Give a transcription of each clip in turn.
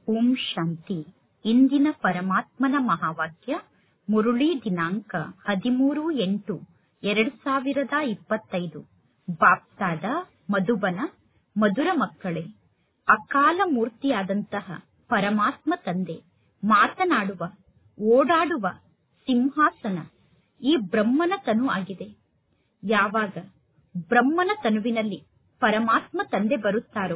ಓಂ ಶಾಂತಿ ಇಂದಿನ ಪರಮಾತ್ಮನ ಮಹಾವಾಕ್ಯ ಮುರುಳಿ ದಿನಾಂಕ ಹದಿಮೂರು ಎಂಟು ಎರಡು ಸಾವಿರದ ಇಪ್ಪತ್ತೈದು ಬಾಪ್ತಾದ ಮಧುಬನ ಮಧುರ ಮಕ್ಕಳೇ ಅಕಾಲ ಮೂರ್ತಿಯಾದಂತಹ ಪರಮಾತ್ಮ ತಂದೆ ಮಾತನಾಡುವ ಓಡಾಡುವ ಸಿಂಹಾಸನ ಈ ಬ್ರಹ್ಮನ ತನು ಆಗಿದೆ ಯಾವಾಗ ಬ್ರಹ್ಮನ ತನುವಿನಲ್ಲಿ ಪರಮಾತ್ಮ ತಂದೆ ಬರುತ್ತಾರೋ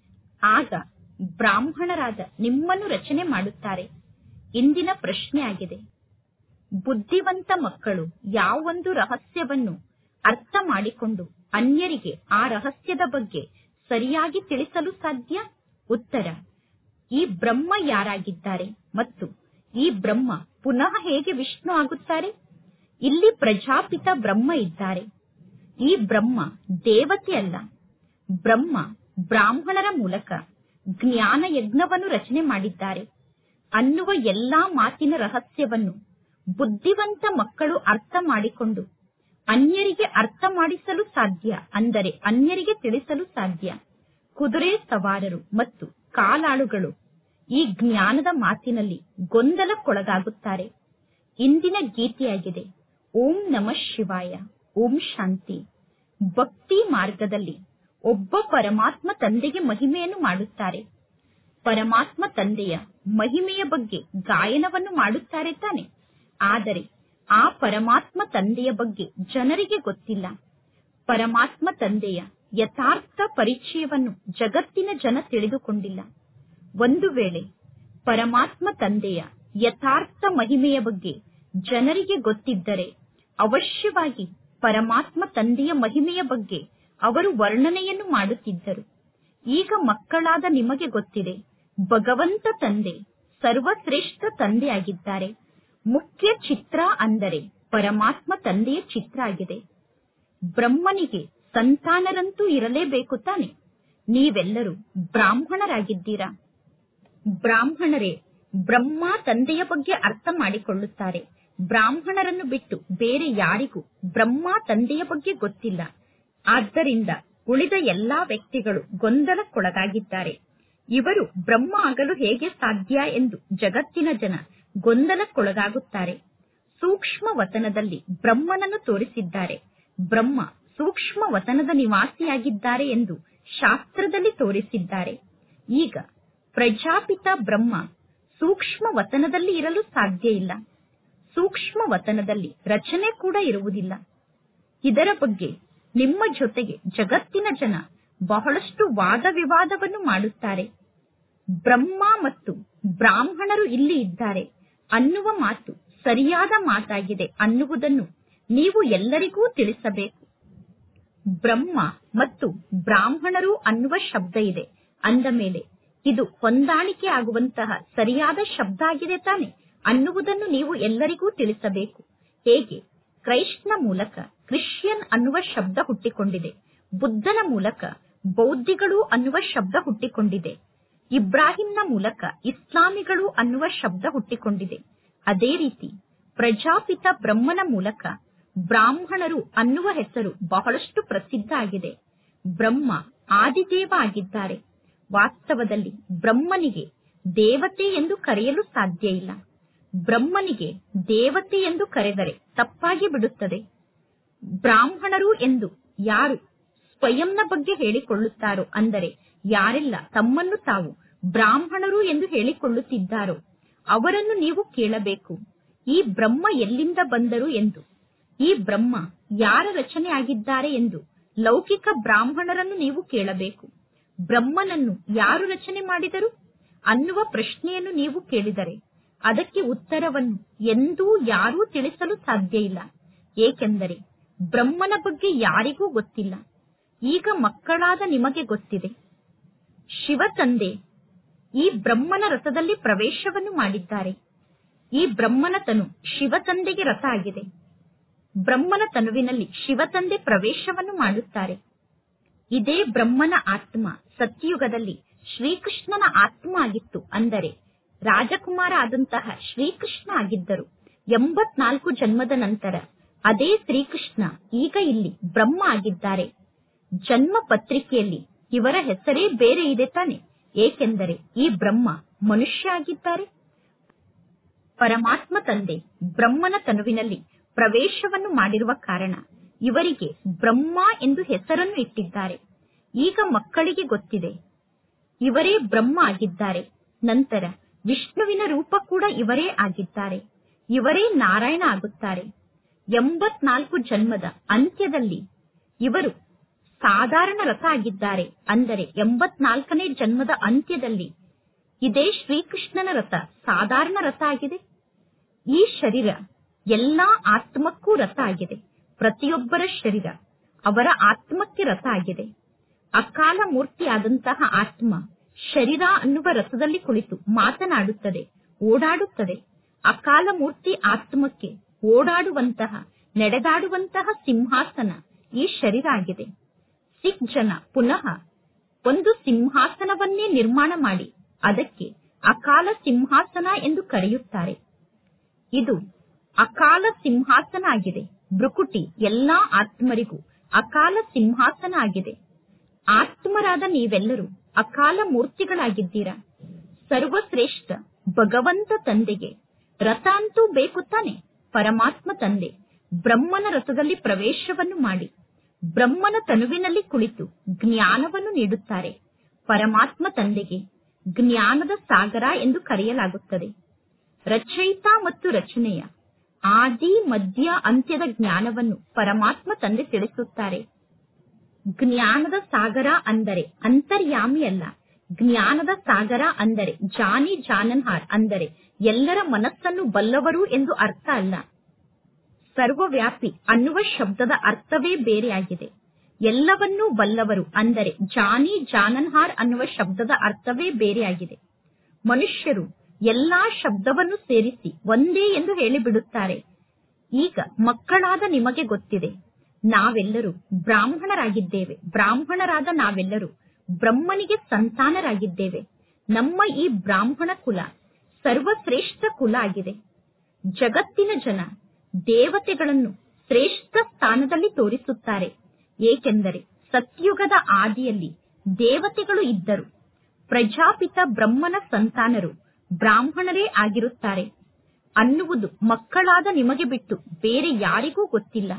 ಆಗ ಬ್ರಾಹ್ಮಣರಾದ ನಿಮ್ಮನ್ನು ರಚನೆ ಮಾಡುತ್ತಾರೆ ಇಂದಿನ ಪ್ರಶ್ನೆ ಆಗಿದೆ ಬುದ್ಧಿವಂತ ಮಕ್ಕಳು ಯಾವೊಂದು ರಹಸ್ಯವನ್ನು ಅರ್ಥ ಮಾಡಿಕೊಂಡು ಅನ್ಯರಿಗೆ ಆ ರಹಸ್ಯದ ಬಗ್ಗೆ ಸರಿಯಾಗಿ ತಿಳಿಸಲು ಸಾಧ್ಯ ಉತ್ತರ ಈ ಬ್ರಹ್ಮ ಯಾರಾಗಿದ್ದಾರೆ ಮತ್ತು ಈ ಬ್ರಹ್ಮ ಪುನಃ ಹೇಗೆ ವಿಷ್ಣು ಆಗುತ್ತಾರೆ ಇಲ್ಲಿ ಪ್ರಜಾಪಿತ ಬ್ರಹ್ಮ ಇದ್ದಾರೆ ಈ ಬ್ರಹ್ಮ ದೇವತೆ ಅಲ್ಲ ಬ್ರಹ್ಮ ಬ್ರಾಹ್ಮಣರ ಮೂಲಕ ಜ್ಞಾನ ಯಜ್ಞವನ್ನು ರಚನೆ ಮಾಡಿದ್ದಾರೆ ಅನ್ನುವ ಎಲ್ಲಾ ಮಾತಿನ ರಹಸ್ಯವನ್ನು ಬುದ್ಧಿವಂತ ಮಕ್ಕಳು ಅರ್ಥ ಮಾಡಿಕೊಂಡು ಅನ್ಯರಿಗೆ ಅರ್ಥ ಮಾಡಿಸಲು ಸಾಧ್ಯ ಅಂದರೆ ಅನ್ಯರಿಗೆ ತಿಳಿಸಲು ಸಾಧ್ಯ ಕುದುರೆ ಸವಾರರು ಮತ್ತು ಕಾಲಾಳುಗಳು ಈ ಜ್ಞಾನದ ಮಾತಿನಲ್ಲಿ ಗೊಂದಲಕ್ಕೊಳಗಾಗುತ್ತಾರೆ ಇಂದಿನ ಗೀತೆಯಾಗಿದೆ ಓಂ ನಮಃ ಶಿವಾಯ ಓಂ ಶಾಂತಿ ಭಕ್ತಿ ಮಾರ್ಗದಲ್ಲಿ ಒಬ್ಬ ಪರಮಾತ್ಮ ತಂದೆಗೆ ಮಹಿಮೆಯನ್ನು ಮಾಡುತ್ತಾರೆ ಪರಮಾತ್ಮ ತಂದೆಯ ಮಹಿಮೆಯ ಬಗ್ಗೆ ಗಾಯನವನ್ನು ಮಾಡುತ್ತಾರೆ ತಾನೆ ಆದರೆ ಆ ಪರಮಾತ್ಮ ತಂದೆಯ ಬಗ್ಗೆ ಜನರಿಗೆ ಗೊತ್ತಿಲ್ಲ ಪರಮಾತ್ಮ ತಂದೆಯ ಯಥಾರ್ಥ ಪರಿಚಯವನ್ನು ಜಗತ್ತಿನ ಜನ ತಿಳಿದುಕೊಂಡಿಲ್ಲ ಒಂದು ವೇಳೆ ಪರಮಾತ್ಮ ತಂದೆಯ ಯಥಾರ್ಥ ಮಹಿಮೆಯ ಬಗ್ಗೆ ಜನರಿಗೆ ಗೊತ್ತಿದ್ದರೆ ಅವಶ್ಯವಾಗಿ ಪರಮಾತ್ಮ ತಂದೆಯ ಮಹಿಮೆಯ ಬಗ್ಗೆ ಅವರು ವರ್ಣನೆಯನ್ನು ಮಾಡುತ್ತಿದ್ದರು ಈಗ ಮಕ್ಕಳಾದ ನಿಮಗೆ ಗೊತ್ತಿದೆ ಭಗವಂತ ತಂದೆ ಸರ್ವಶ್ರೇಷ್ಠ ತಂದೆಯಾಗಿದ್ದಾರೆ ಮುಖ್ಯ ಚಿತ್ರ ಅಂದರೆ ಪರಮಾತ್ಮ ತಂದೆಯ ಚಿತ್ರ ಆಗಿದೆ ಬ್ರಹ್ಮನಿಗೆ ಸಂತಾನರಂತೂ ಇರಲೇಬೇಕು ತಾನೆ ನೀವೆಲ್ಲರೂ ಬ್ರಾಹ್ಮಣರಾಗಿದ್ದೀರಾ ಬ್ರಾಹ್ಮಣರೇ ಬ್ರಹ್ಮ ತಂದೆಯ ಬಗ್ಗೆ ಅರ್ಥ ಮಾಡಿಕೊಳ್ಳುತ್ತಾರೆ ಬ್ರಾಹ್ಮಣರನ್ನು ಬಿಟ್ಟು ಬೇರೆ ಯಾರಿಗೂ ಬ್ರಹ್ಮ ತಂದೆಯ ಬಗ್ಗೆ ಗೊತ್ತಿಲ್ಲ ಆದ್ದರಿಂದ ಉಳಿದ ಎಲ್ಲಾ ವ್ಯಕ್ತಿಗಳು ಗೊಂದಲಕ್ಕೊಳಗಾಗಿದ್ದಾರೆ ಇವರು ಬ್ರಹ್ಮ ಆಗಲು ಹೇಗೆ ಸಾಧ್ಯ ಎಂದು ಜಗತ್ತಿನ ಜನ ಗೊಂದಲಕ್ಕೊಳಗಾಗುತ್ತಾರೆ ಸೂಕ್ಷ್ಮ ವತನದಲ್ಲಿ ಬ್ರಹ್ಮನನ್ನು ತೋರಿಸಿದ್ದಾರೆ ಬ್ರಹ್ಮ ಸೂಕ್ಷ್ಮ ವತನದ ನಿವಾಸಿಯಾಗಿದ್ದಾರೆ ಎಂದು ಶಾಸ್ತ್ರದಲ್ಲಿ ತೋರಿಸಿದ್ದಾರೆ ಈಗ ಪ್ರಜಾಪಿತ ಬ್ರಹ್ಮ ಸೂಕ್ಷ್ಮ ವತನದಲ್ಲಿ ಇರಲು ಸಾಧ್ಯ ಇಲ್ಲ ಸೂಕ್ಷ್ಮ ವತನದಲ್ಲಿ ರಚನೆ ಕೂಡ ಇರುವುದಿಲ್ಲ ಇದರ ಬಗ್ಗೆ ನಿಮ್ಮ ಜೊತೆಗೆ ಜಗತ್ತಿನ ಜನ ಬಹಳಷ್ಟು ವಾದ ವಿವಾದವನ್ನು ಮಾಡುತ್ತಾರೆ ಬ್ರಹ್ಮ ಮತ್ತು ಬ್ರಾಹ್ಮಣರು ಇಲ್ಲಿ ಇದ್ದಾರೆ ಅನ್ನುವ ಮಾತು ಸರಿಯಾದ ಮಾತಾಗಿದೆ ಅನ್ನುವುದನ್ನು ನೀವು ಎಲ್ಲರಿಗೂ ತಿಳಿಸಬೇಕು ಬ್ರಹ್ಮ ಮತ್ತು ಬ್ರಾಹ್ಮಣರು ಅನ್ನುವ ಶಬ್ದ ಇದೆ ಅಂದ ಮೇಲೆ ಇದು ಹೊಂದಾಣಿಕೆ ಆಗುವಂತಹ ಸರಿಯಾದ ಶಬ್ದ ಆಗಿದೆ ತಾನೆ ಅನ್ನುವುದನ್ನು ನೀವು ಎಲ್ಲರಿಗೂ ತಿಳಿಸಬೇಕು ಹೇಗೆ ಕ್ರೈಸ್ಟ್ನ ಮೂಲಕ ಕ್ರಿಶ್ಚಿಯನ್ ಅನ್ನುವ ಶಬ್ದ ಹುಟ್ಟಿಕೊಂಡಿದೆ ಬುದ್ಧನ ಮೂಲಕ ಬೌದ್ಧಿಗಳು ಅನ್ನುವ ಶಬ್ದ ಹುಟ್ಟಿಕೊಂಡಿದೆ ಇಬ್ರಾಹಿಂನ ಮೂಲಕ ಇಸ್ಲಾಮಿಗಳು ಅನ್ನುವ ಶಬ್ದ ಹುಟ್ಟಿಕೊಂಡಿದೆ ಅದೇ ರೀತಿ ಪ್ರಜಾಪಿತ ಬ್ರಹ್ಮನ ಮೂಲಕ ಬ್ರಾಹ್ಮಣರು ಅನ್ನುವ ಹೆಸರು ಬಹಳಷ್ಟು ಪ್ರಸಿದ್ಧ ಆಗಿದೆ ಬ್ರಹ್ಮ ಆದಿದೇವ ಆಗಿದ್ದಾರೆ ವಾಸ್ತವದಲ್ಲಿ ಬ್ರಹ್ಮನಿಗೆ ದೇವತೆ ಎಂದು ಕರೆಯಲು ಸಾಧ್ಯ ಇಲ್ಲ ಬ್ರಹ್ಮನಿಗೆ ದೇವತೆ ಎಂದು ಕರೆದರೆ ತಪ್ಪಾಗಿ ಬಿಡುತ್ತದೆ ಬ್ರಾಹ್ಮಣರು ಎಂದು ಯಾರು ಸ್ವಯಂನ ಬಗ್ಗೆ ಹೇಳಿಕೊಳ್ಳುತ್ತಾರೋ ಅಂದರೆ ಯಾರೆಲ್ಲ ತಮ್ಮನ್ನು ತಾವು ಬ್ರಾಹ್ಮಣರು ಎಂದು ಹೇಳಿಕೊಳ್ಳುತ್ತಿದ್ದಾರೋ ಅವರನ್ನು ನೀವು ಕೇಳಬೇಕು ಈ ಬ್ರಹ್ಮ ಎಲ್ಲಿಂದ ಬಂದರು ಎಂದು ಈ ಬ್ರಹ್ಮ ಯಾರ ರಚನೆ ಆಗಿದ್ದಾರೆ ಎಂದು ಲೌಕಿಕ ಬ್ರಾಹ್ಮಣರನ್ನು ನೀವು ಕೇಳಬೇಕು ಬ್ರಹ್ಮನನ್ನು ಯಾರು ರಚನೆ ಮಾಡಿದರು ಅನ್ನುವ ಪ್ರಶ್ನೆಯನ್ನು ನೀವು ಕೇಳಿದರೆ ಅದಕ್ಕೆ ಉತ್ತರವನ್ನು ಎಂದೂ ಯಾರೂ ತಿಳಿಸಲು ಸಾಧ್ಯ ಇಲ್ಲ ಏಕೆಂದರೆ ಬ್ರಹ್ಮನ ಬಗ್ಗೆ ಯಾರಿಗೂ ಗೊತ್ತಿಲ್ಲ ಈಗ ಮಕ್ಕಳಾದ ನಿಮಗೆ ಗೊತ್ತಿದೆ ಶಿವ ತಂದೆ ಈ ಬ್ರಹ್ಮನ ರಥದಲ್ಲಿ ಪ್ರವೇಶವನ್ನು ಮಾಡಿದ್ದಾರೆ ಈ ಬ್ರಹ್ಮನ ತನು ಶಿವ ತಂದೆಗೆ ರಥ ಆಗಿದೆ ಬ್ರಹ್ಮನ ತನುವಿನಲ್ಲಿ ಶಿವ ತಂದೆ ಪ್ರವೇಶವನ್ನು ಮಾಡುತ್ತಾರೆ ಇದೇ ಬ್ರಹ್ಮನ ಆತ್ಮ ಸತ್ಯಯುಗದಲ್ಲಿ ಶ್ರೀಕೃಷ್ಣನ ಆತ್ಮ ಆಗಿತ್ತು ಅಂದರೆ ರಾಜಕುಮಾರ ಆದಂತಹ ಶ್ರೀಕೃಷ್ಣ ಆಗಿದ್ದರು ಎಂಬತ್ನಾಲ್ಕು ಜನ್ಮದ ನಂತರ ಅದೇ ಶ್ರೀಕೃಷ್ಣ ಈಗ ಇಲ್ಲಿ ಬ್ರಹ್ಮ ಆಗಿದ್ದಾರೆ ಜನ್ಮ ಪತ್ರಿಕೆಯಲ್ಲಿ ಇವರ ಹೆಸರೇ ಬೇರೆ ಇದೆ ತಾನೆ ಏಕೆಂದರೆ ಈ ಬ್ರಹ್ಮ ಮನುಷ್ಯ ಆಗಿದ್ದಾರೆ ಪರಮಾತ್ಮ ತಂದೆ ಬ್ರಹ್ಮನ ತನುವಿನಲ್ಲಿ ಪ್ರವೇಶವನ್ನು ಮಾಡಿರುವ ಕಾರಣ ಇವರಿಗೆ ಬ್ರಹ್ಮ ಎಂದು ಹೆಸರನ್ನು ಇಟ್ಟಿದ್ದಾರೆ ಈಗ ಮಕ್ಕಳಿಗೆ ಗೊತ್ತಿದೆ ಇವರೇ ಬ್ರಹ್ಮ ಆಗಿದ್ದಾರೆ ನಂತರ ವಿಷ್ಣುವಿನ ರೂಪ ಕೂಡ ಇವರೇ ಆಗಿದ್ದಾರೆ ಇವರೇ ನಾರಾಯಣ ಆಗುತ್ತಾರೆ ಎಂಬತ್ನಾಲ್ಕು ಜನ್ಮದ ಅಂತ್ಯದಲ್ಲಿ ಇವರು ಸಾಧಾರಣ ರಥ ಆಗಿದ್ದಾರೆ ಅಂದರೆ ಎಂಬತ್ನಾಲ್ಕನೇ ಜನ್ಮದ ಅಂತ್ಯದಲ್ಲಿ ಇದೇ ಶ್ರೀಕೃಷ್ಣನ ರಥ ಸಾಧಾರಣ ರಥ ಆಗಿದೆ ಈ ಶರೀರ ಎಲ್ಲಾ ಆತ್ಮಕ್ಕೂ ರಥ ಆಗಿದೆ ಪ್ರತಿಯೊಬ್ಬರ ಶರೀರ ಅವರ ಆತ್ಮಕ್ಕೆ ರಥ ಆಗಿದೆ ಅಕಾಲ ಮೂರ್ತಿಯಾದಂತಹ ಆತ್ಮ ಶರೀರ ಅನ್ನುವ ರಥದಲ್ಲಿ ಕುಳಿತು ಮಾತನಾಡುತ್ತದೆ ಓಡಾಡುತ್ತದೆ ಅಕಾಲ ಮೂರ್ತಿ ಆತ್ಮಕ್ಕೆ ಓಡಾಡುವಂತಹ ನಡೆದಾಡುವಂತಹ ಸಿಂಹಾಸನ ಈ ಶರೀರ ಆಗಿದೆ ಸಿಖ್ ಜನ ಪುನಃ ಒಂದು ಸಿಂಹಾಸನವನ್ನೇ ನಿರ್ಮಾಣ ಮಾಡಿ ಅದಕ್ಕೆ ಅಕಾಲ ಸಿಂಹಾಸನ ಎಂದು ಕರೆಯುತ್ತಾರೆ ಇದು ಅಕಾಲ ಸಿಂಹಾಸನ ಆಗಿದೆ ಬೃಕುಟಿ ಎಲ್ಲಾ ಆತ್ಮರಿಗೂ ಅಕಾಲ ಸಿಂಹಾಸನ ಆಗಿದೆ ಆತ್ಮರಾದ ನೀವೆಲ್ಲರೂ ಅಕಾಲ ಮೂರ್ತಿಗಳಾಗಿದ್ದೀರಾ ಸರ್ವಶ್ರೇಷ್ಠ ಭಗವಂತ ತಂದೆಗೆ ರಥ ಅಂತೂ ಬೇಕು ತಾನೆ ಪರಮಾತ್ಮ ತಂದೆ ಬ್ರಹ್ಮನ ರಥದಲ್ಲಿ ಪ್ರವೇಶವನ್ನು ಮಾಡಿ ಬ್ರಹ್ಮನ ತನುವಿನಲ್ಲಿ ಕುಳಿತು ಜ್ಞಾನವನ್ನು ನೀಡುತ್ತಾರೆ ಪರಮಾತ್ಮ ತಂದೆಗೆ ಜ್ಞಾನದ ಸಾಗರ ಎಂದು ಕರೆಯಲಾಗುತ್ತದೆ ರಚಯಿತ ಮತ್ತು ರಚನೆಯ ಆದಿ ಮಧ್ಯ ಅಂತ್ಯದ ಜ್ಞಾನವನ್ನು ಪರಮಾತ್ಮ ತಂದೆ ತಿಳಿಸುತ್ತಾರೆ ಜ್ಞಾನದ ಸಾಗರ ಅಂದರೆ ಅಂತರ್ಯಾಮಿ ಅಲ್ಲ ಜ್ಞಾನದ ಸಾಗರ ಅಂದರೆ ಜಾನಿ ಜಾನನ್ಹಾರ್ ಅಂದರೆ ಎಲ್ಲರ ಮನಸ್ಸನ್ನು ಬಲ್ಲವರು ಎಂದು ಅರ್ಥ ಅಲ್ಲ ಸರ್ವವ್ಯಾಪಿ ಅನ್ನುವ ಶಬ್ದದ ಅರ್ಥವೇ ಬೇರೆಯಾಗಿದೆ ಎಲ್ಲವನ್ನೂ ಬಲ್ಲವರು ಅಂದರೆ ಜಾನಿ ಜಾನನ್ಹಾರ್ ಅನ್ನುವ ಶಬ್ದದ ಅರ್ಥವೇ ಬೇರೆಯಾಗಿದೆ ಮನುಷ್ಯರು ಎಲ್ಲಾ ಶಬ್ದವನ್ನು ಸೇರಿಸಿ ಒಂದೇ ಎಂದು ಹೇಳಿಬಿಡುತ್ತಾರೆ ಈಗ ಮಕ್ಕಳಾದ ನಿಮಗೆ ಗೊತ್ತಿದೆ ನಾವೆಲ್ಲರೂ ಬ್ರಾಹ್ಮಣರಾಗಿದ್ದೇವೆ ಬ್ರಾಹ್ಮಣರಾದ ನಾವೆಲ್ಲರೂ ಬ್ರಹ್ಮನಿಗೆ ಸಂತಾನರಾಗಿದ್ದೇವೆ ನಮ್ಮ ಈ ಬ್ರಾಹ್ಮಣ ಕುಲ ಸರ್ವಶ್ರೇಷ್ಠ ಕುಲ ಆಗಿದೆ ಜಗತ್ತಿನ ಜನ ದೇವತೆಗಳನ್ನು ಶ್ರೇಷ್ಠ ಸ್ಥಾನದಲ್ಲಿ ತೋರಿಸುತ್ತಾರೆ ಏಕೆಂದರೆ ಸತ್ಯುಗದ ಆದಿಯಲ್ಲಿ ದೇವತೆಗಳು ಇದ್ದರು ಪ್ರಜಾಪಿತ ಬ್ರಹ್ಮನ ಸಂತಾನರು ಬ್ರಾಹ್ಮಣರೇ ಆಗಿರುತ್ತಾರೆ ಅನ್ನುವುದು ಮಕ್ಕಳಾದ ನಿಮಗೆ ಬಿಟ್ಟು ಬೇರೆ ಯಾರಿಗೂ ಗೊತ್ತಿಲ್ಲ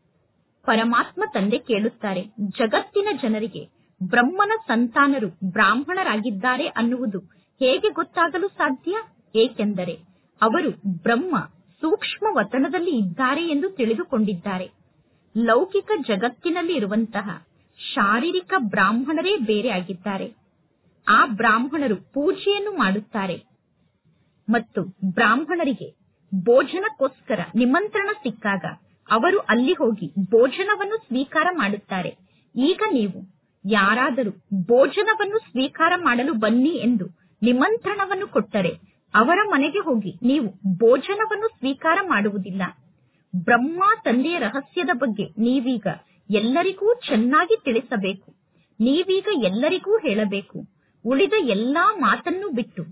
ಪರಮಾತ್ಮ ತಂದೆ ಕೇಳುತ್ತಾರೆ ಜಗತ್ತಿನ ಜನರಿಗೆ ಬ್ರಹ್ಮನ ಸಂತಾನರು ಬ್ರಾಹ್ಮಣರಾಗಿದ್ದಾರೆ ಅನ್ನುವುದು ಹೇಗೆ ಗೊತ್ತಾಗಲು ಸಾಧ್ಯ ಏಕೆಂದರೆ ಅವರು ಬ್ರಹ್ಮ ಸೂಕ್ಷ್ಮ ವತನದಲ್ಲಿ ಇದ್ದಾರೆ ಎಂದು ತಿಳಿದುಕೊಂಡಿದ್ದಾರೆ ಲೌಕಿಕ ಜಗತ್ತಿನಲ್ಲಿ ಇರುವಂತಹ ಶಾರೀರಿಕ ಬ್ರಾಹ್ಮಣರೇ ಬೇರೆ ಆಗಿದ್ದಾರೆ ಆ ಬ್ರಾಹ್ಮಣರು ಪೂಜೆಯನ್ನು ಮಾಡುತ್ತಾರೆ ಮತ್ತು ಬ್ರಾಹ್ಮಣರಿಗೆ ಭೋಜನಕ್ಕೋಸ್ಕರ ನಿಮಂತ್ರಣ ಸಿಕ್ಕಾಗ ಅವರು ಅಲ್ಲಿ ಹೋಗಿ ಭೋಜನವನ್ನು ಸ್ವೀಕಾರ ಮಾಡುತ್ತಾರೆ ಈಗ ನೀವು ಯಾರಾದರೂ ಭೋಜನವನ್ನು ಸ್ವೀಕಾರ ಮಾಡಲು ಬನ್ನಿ ಎಂದು ನಿಮಂತ್ರಣವನ್ನು ಕೊಟ್ಟರೆ ಅವರ ಮನೆಗೆ ಹೋಗಿ ನೀವು ಭೋಜನವನ್ನು ಸ್ವೀಕಾರ ಮಾಡುವುದಿಲ್ಲ ಬ್ರಹ್ಮ ತಂದೆಯ ರಹಸ್ಯದ ಬಗ್ಗೆ ನೀವೀಗ ಎಲ್ಲರಿಗೂ ಚೆನ್ನಾಗಿ ತಿಳಿಸಬೇಕು ನೀವೀಗ ಎಲ್ಲರಿಗೂ ಹೇಳಬೇಕು ಉಳಿದ ಎಲ್ಲಾ ಮಾತನ್ನು ಬಿಟ್ಟು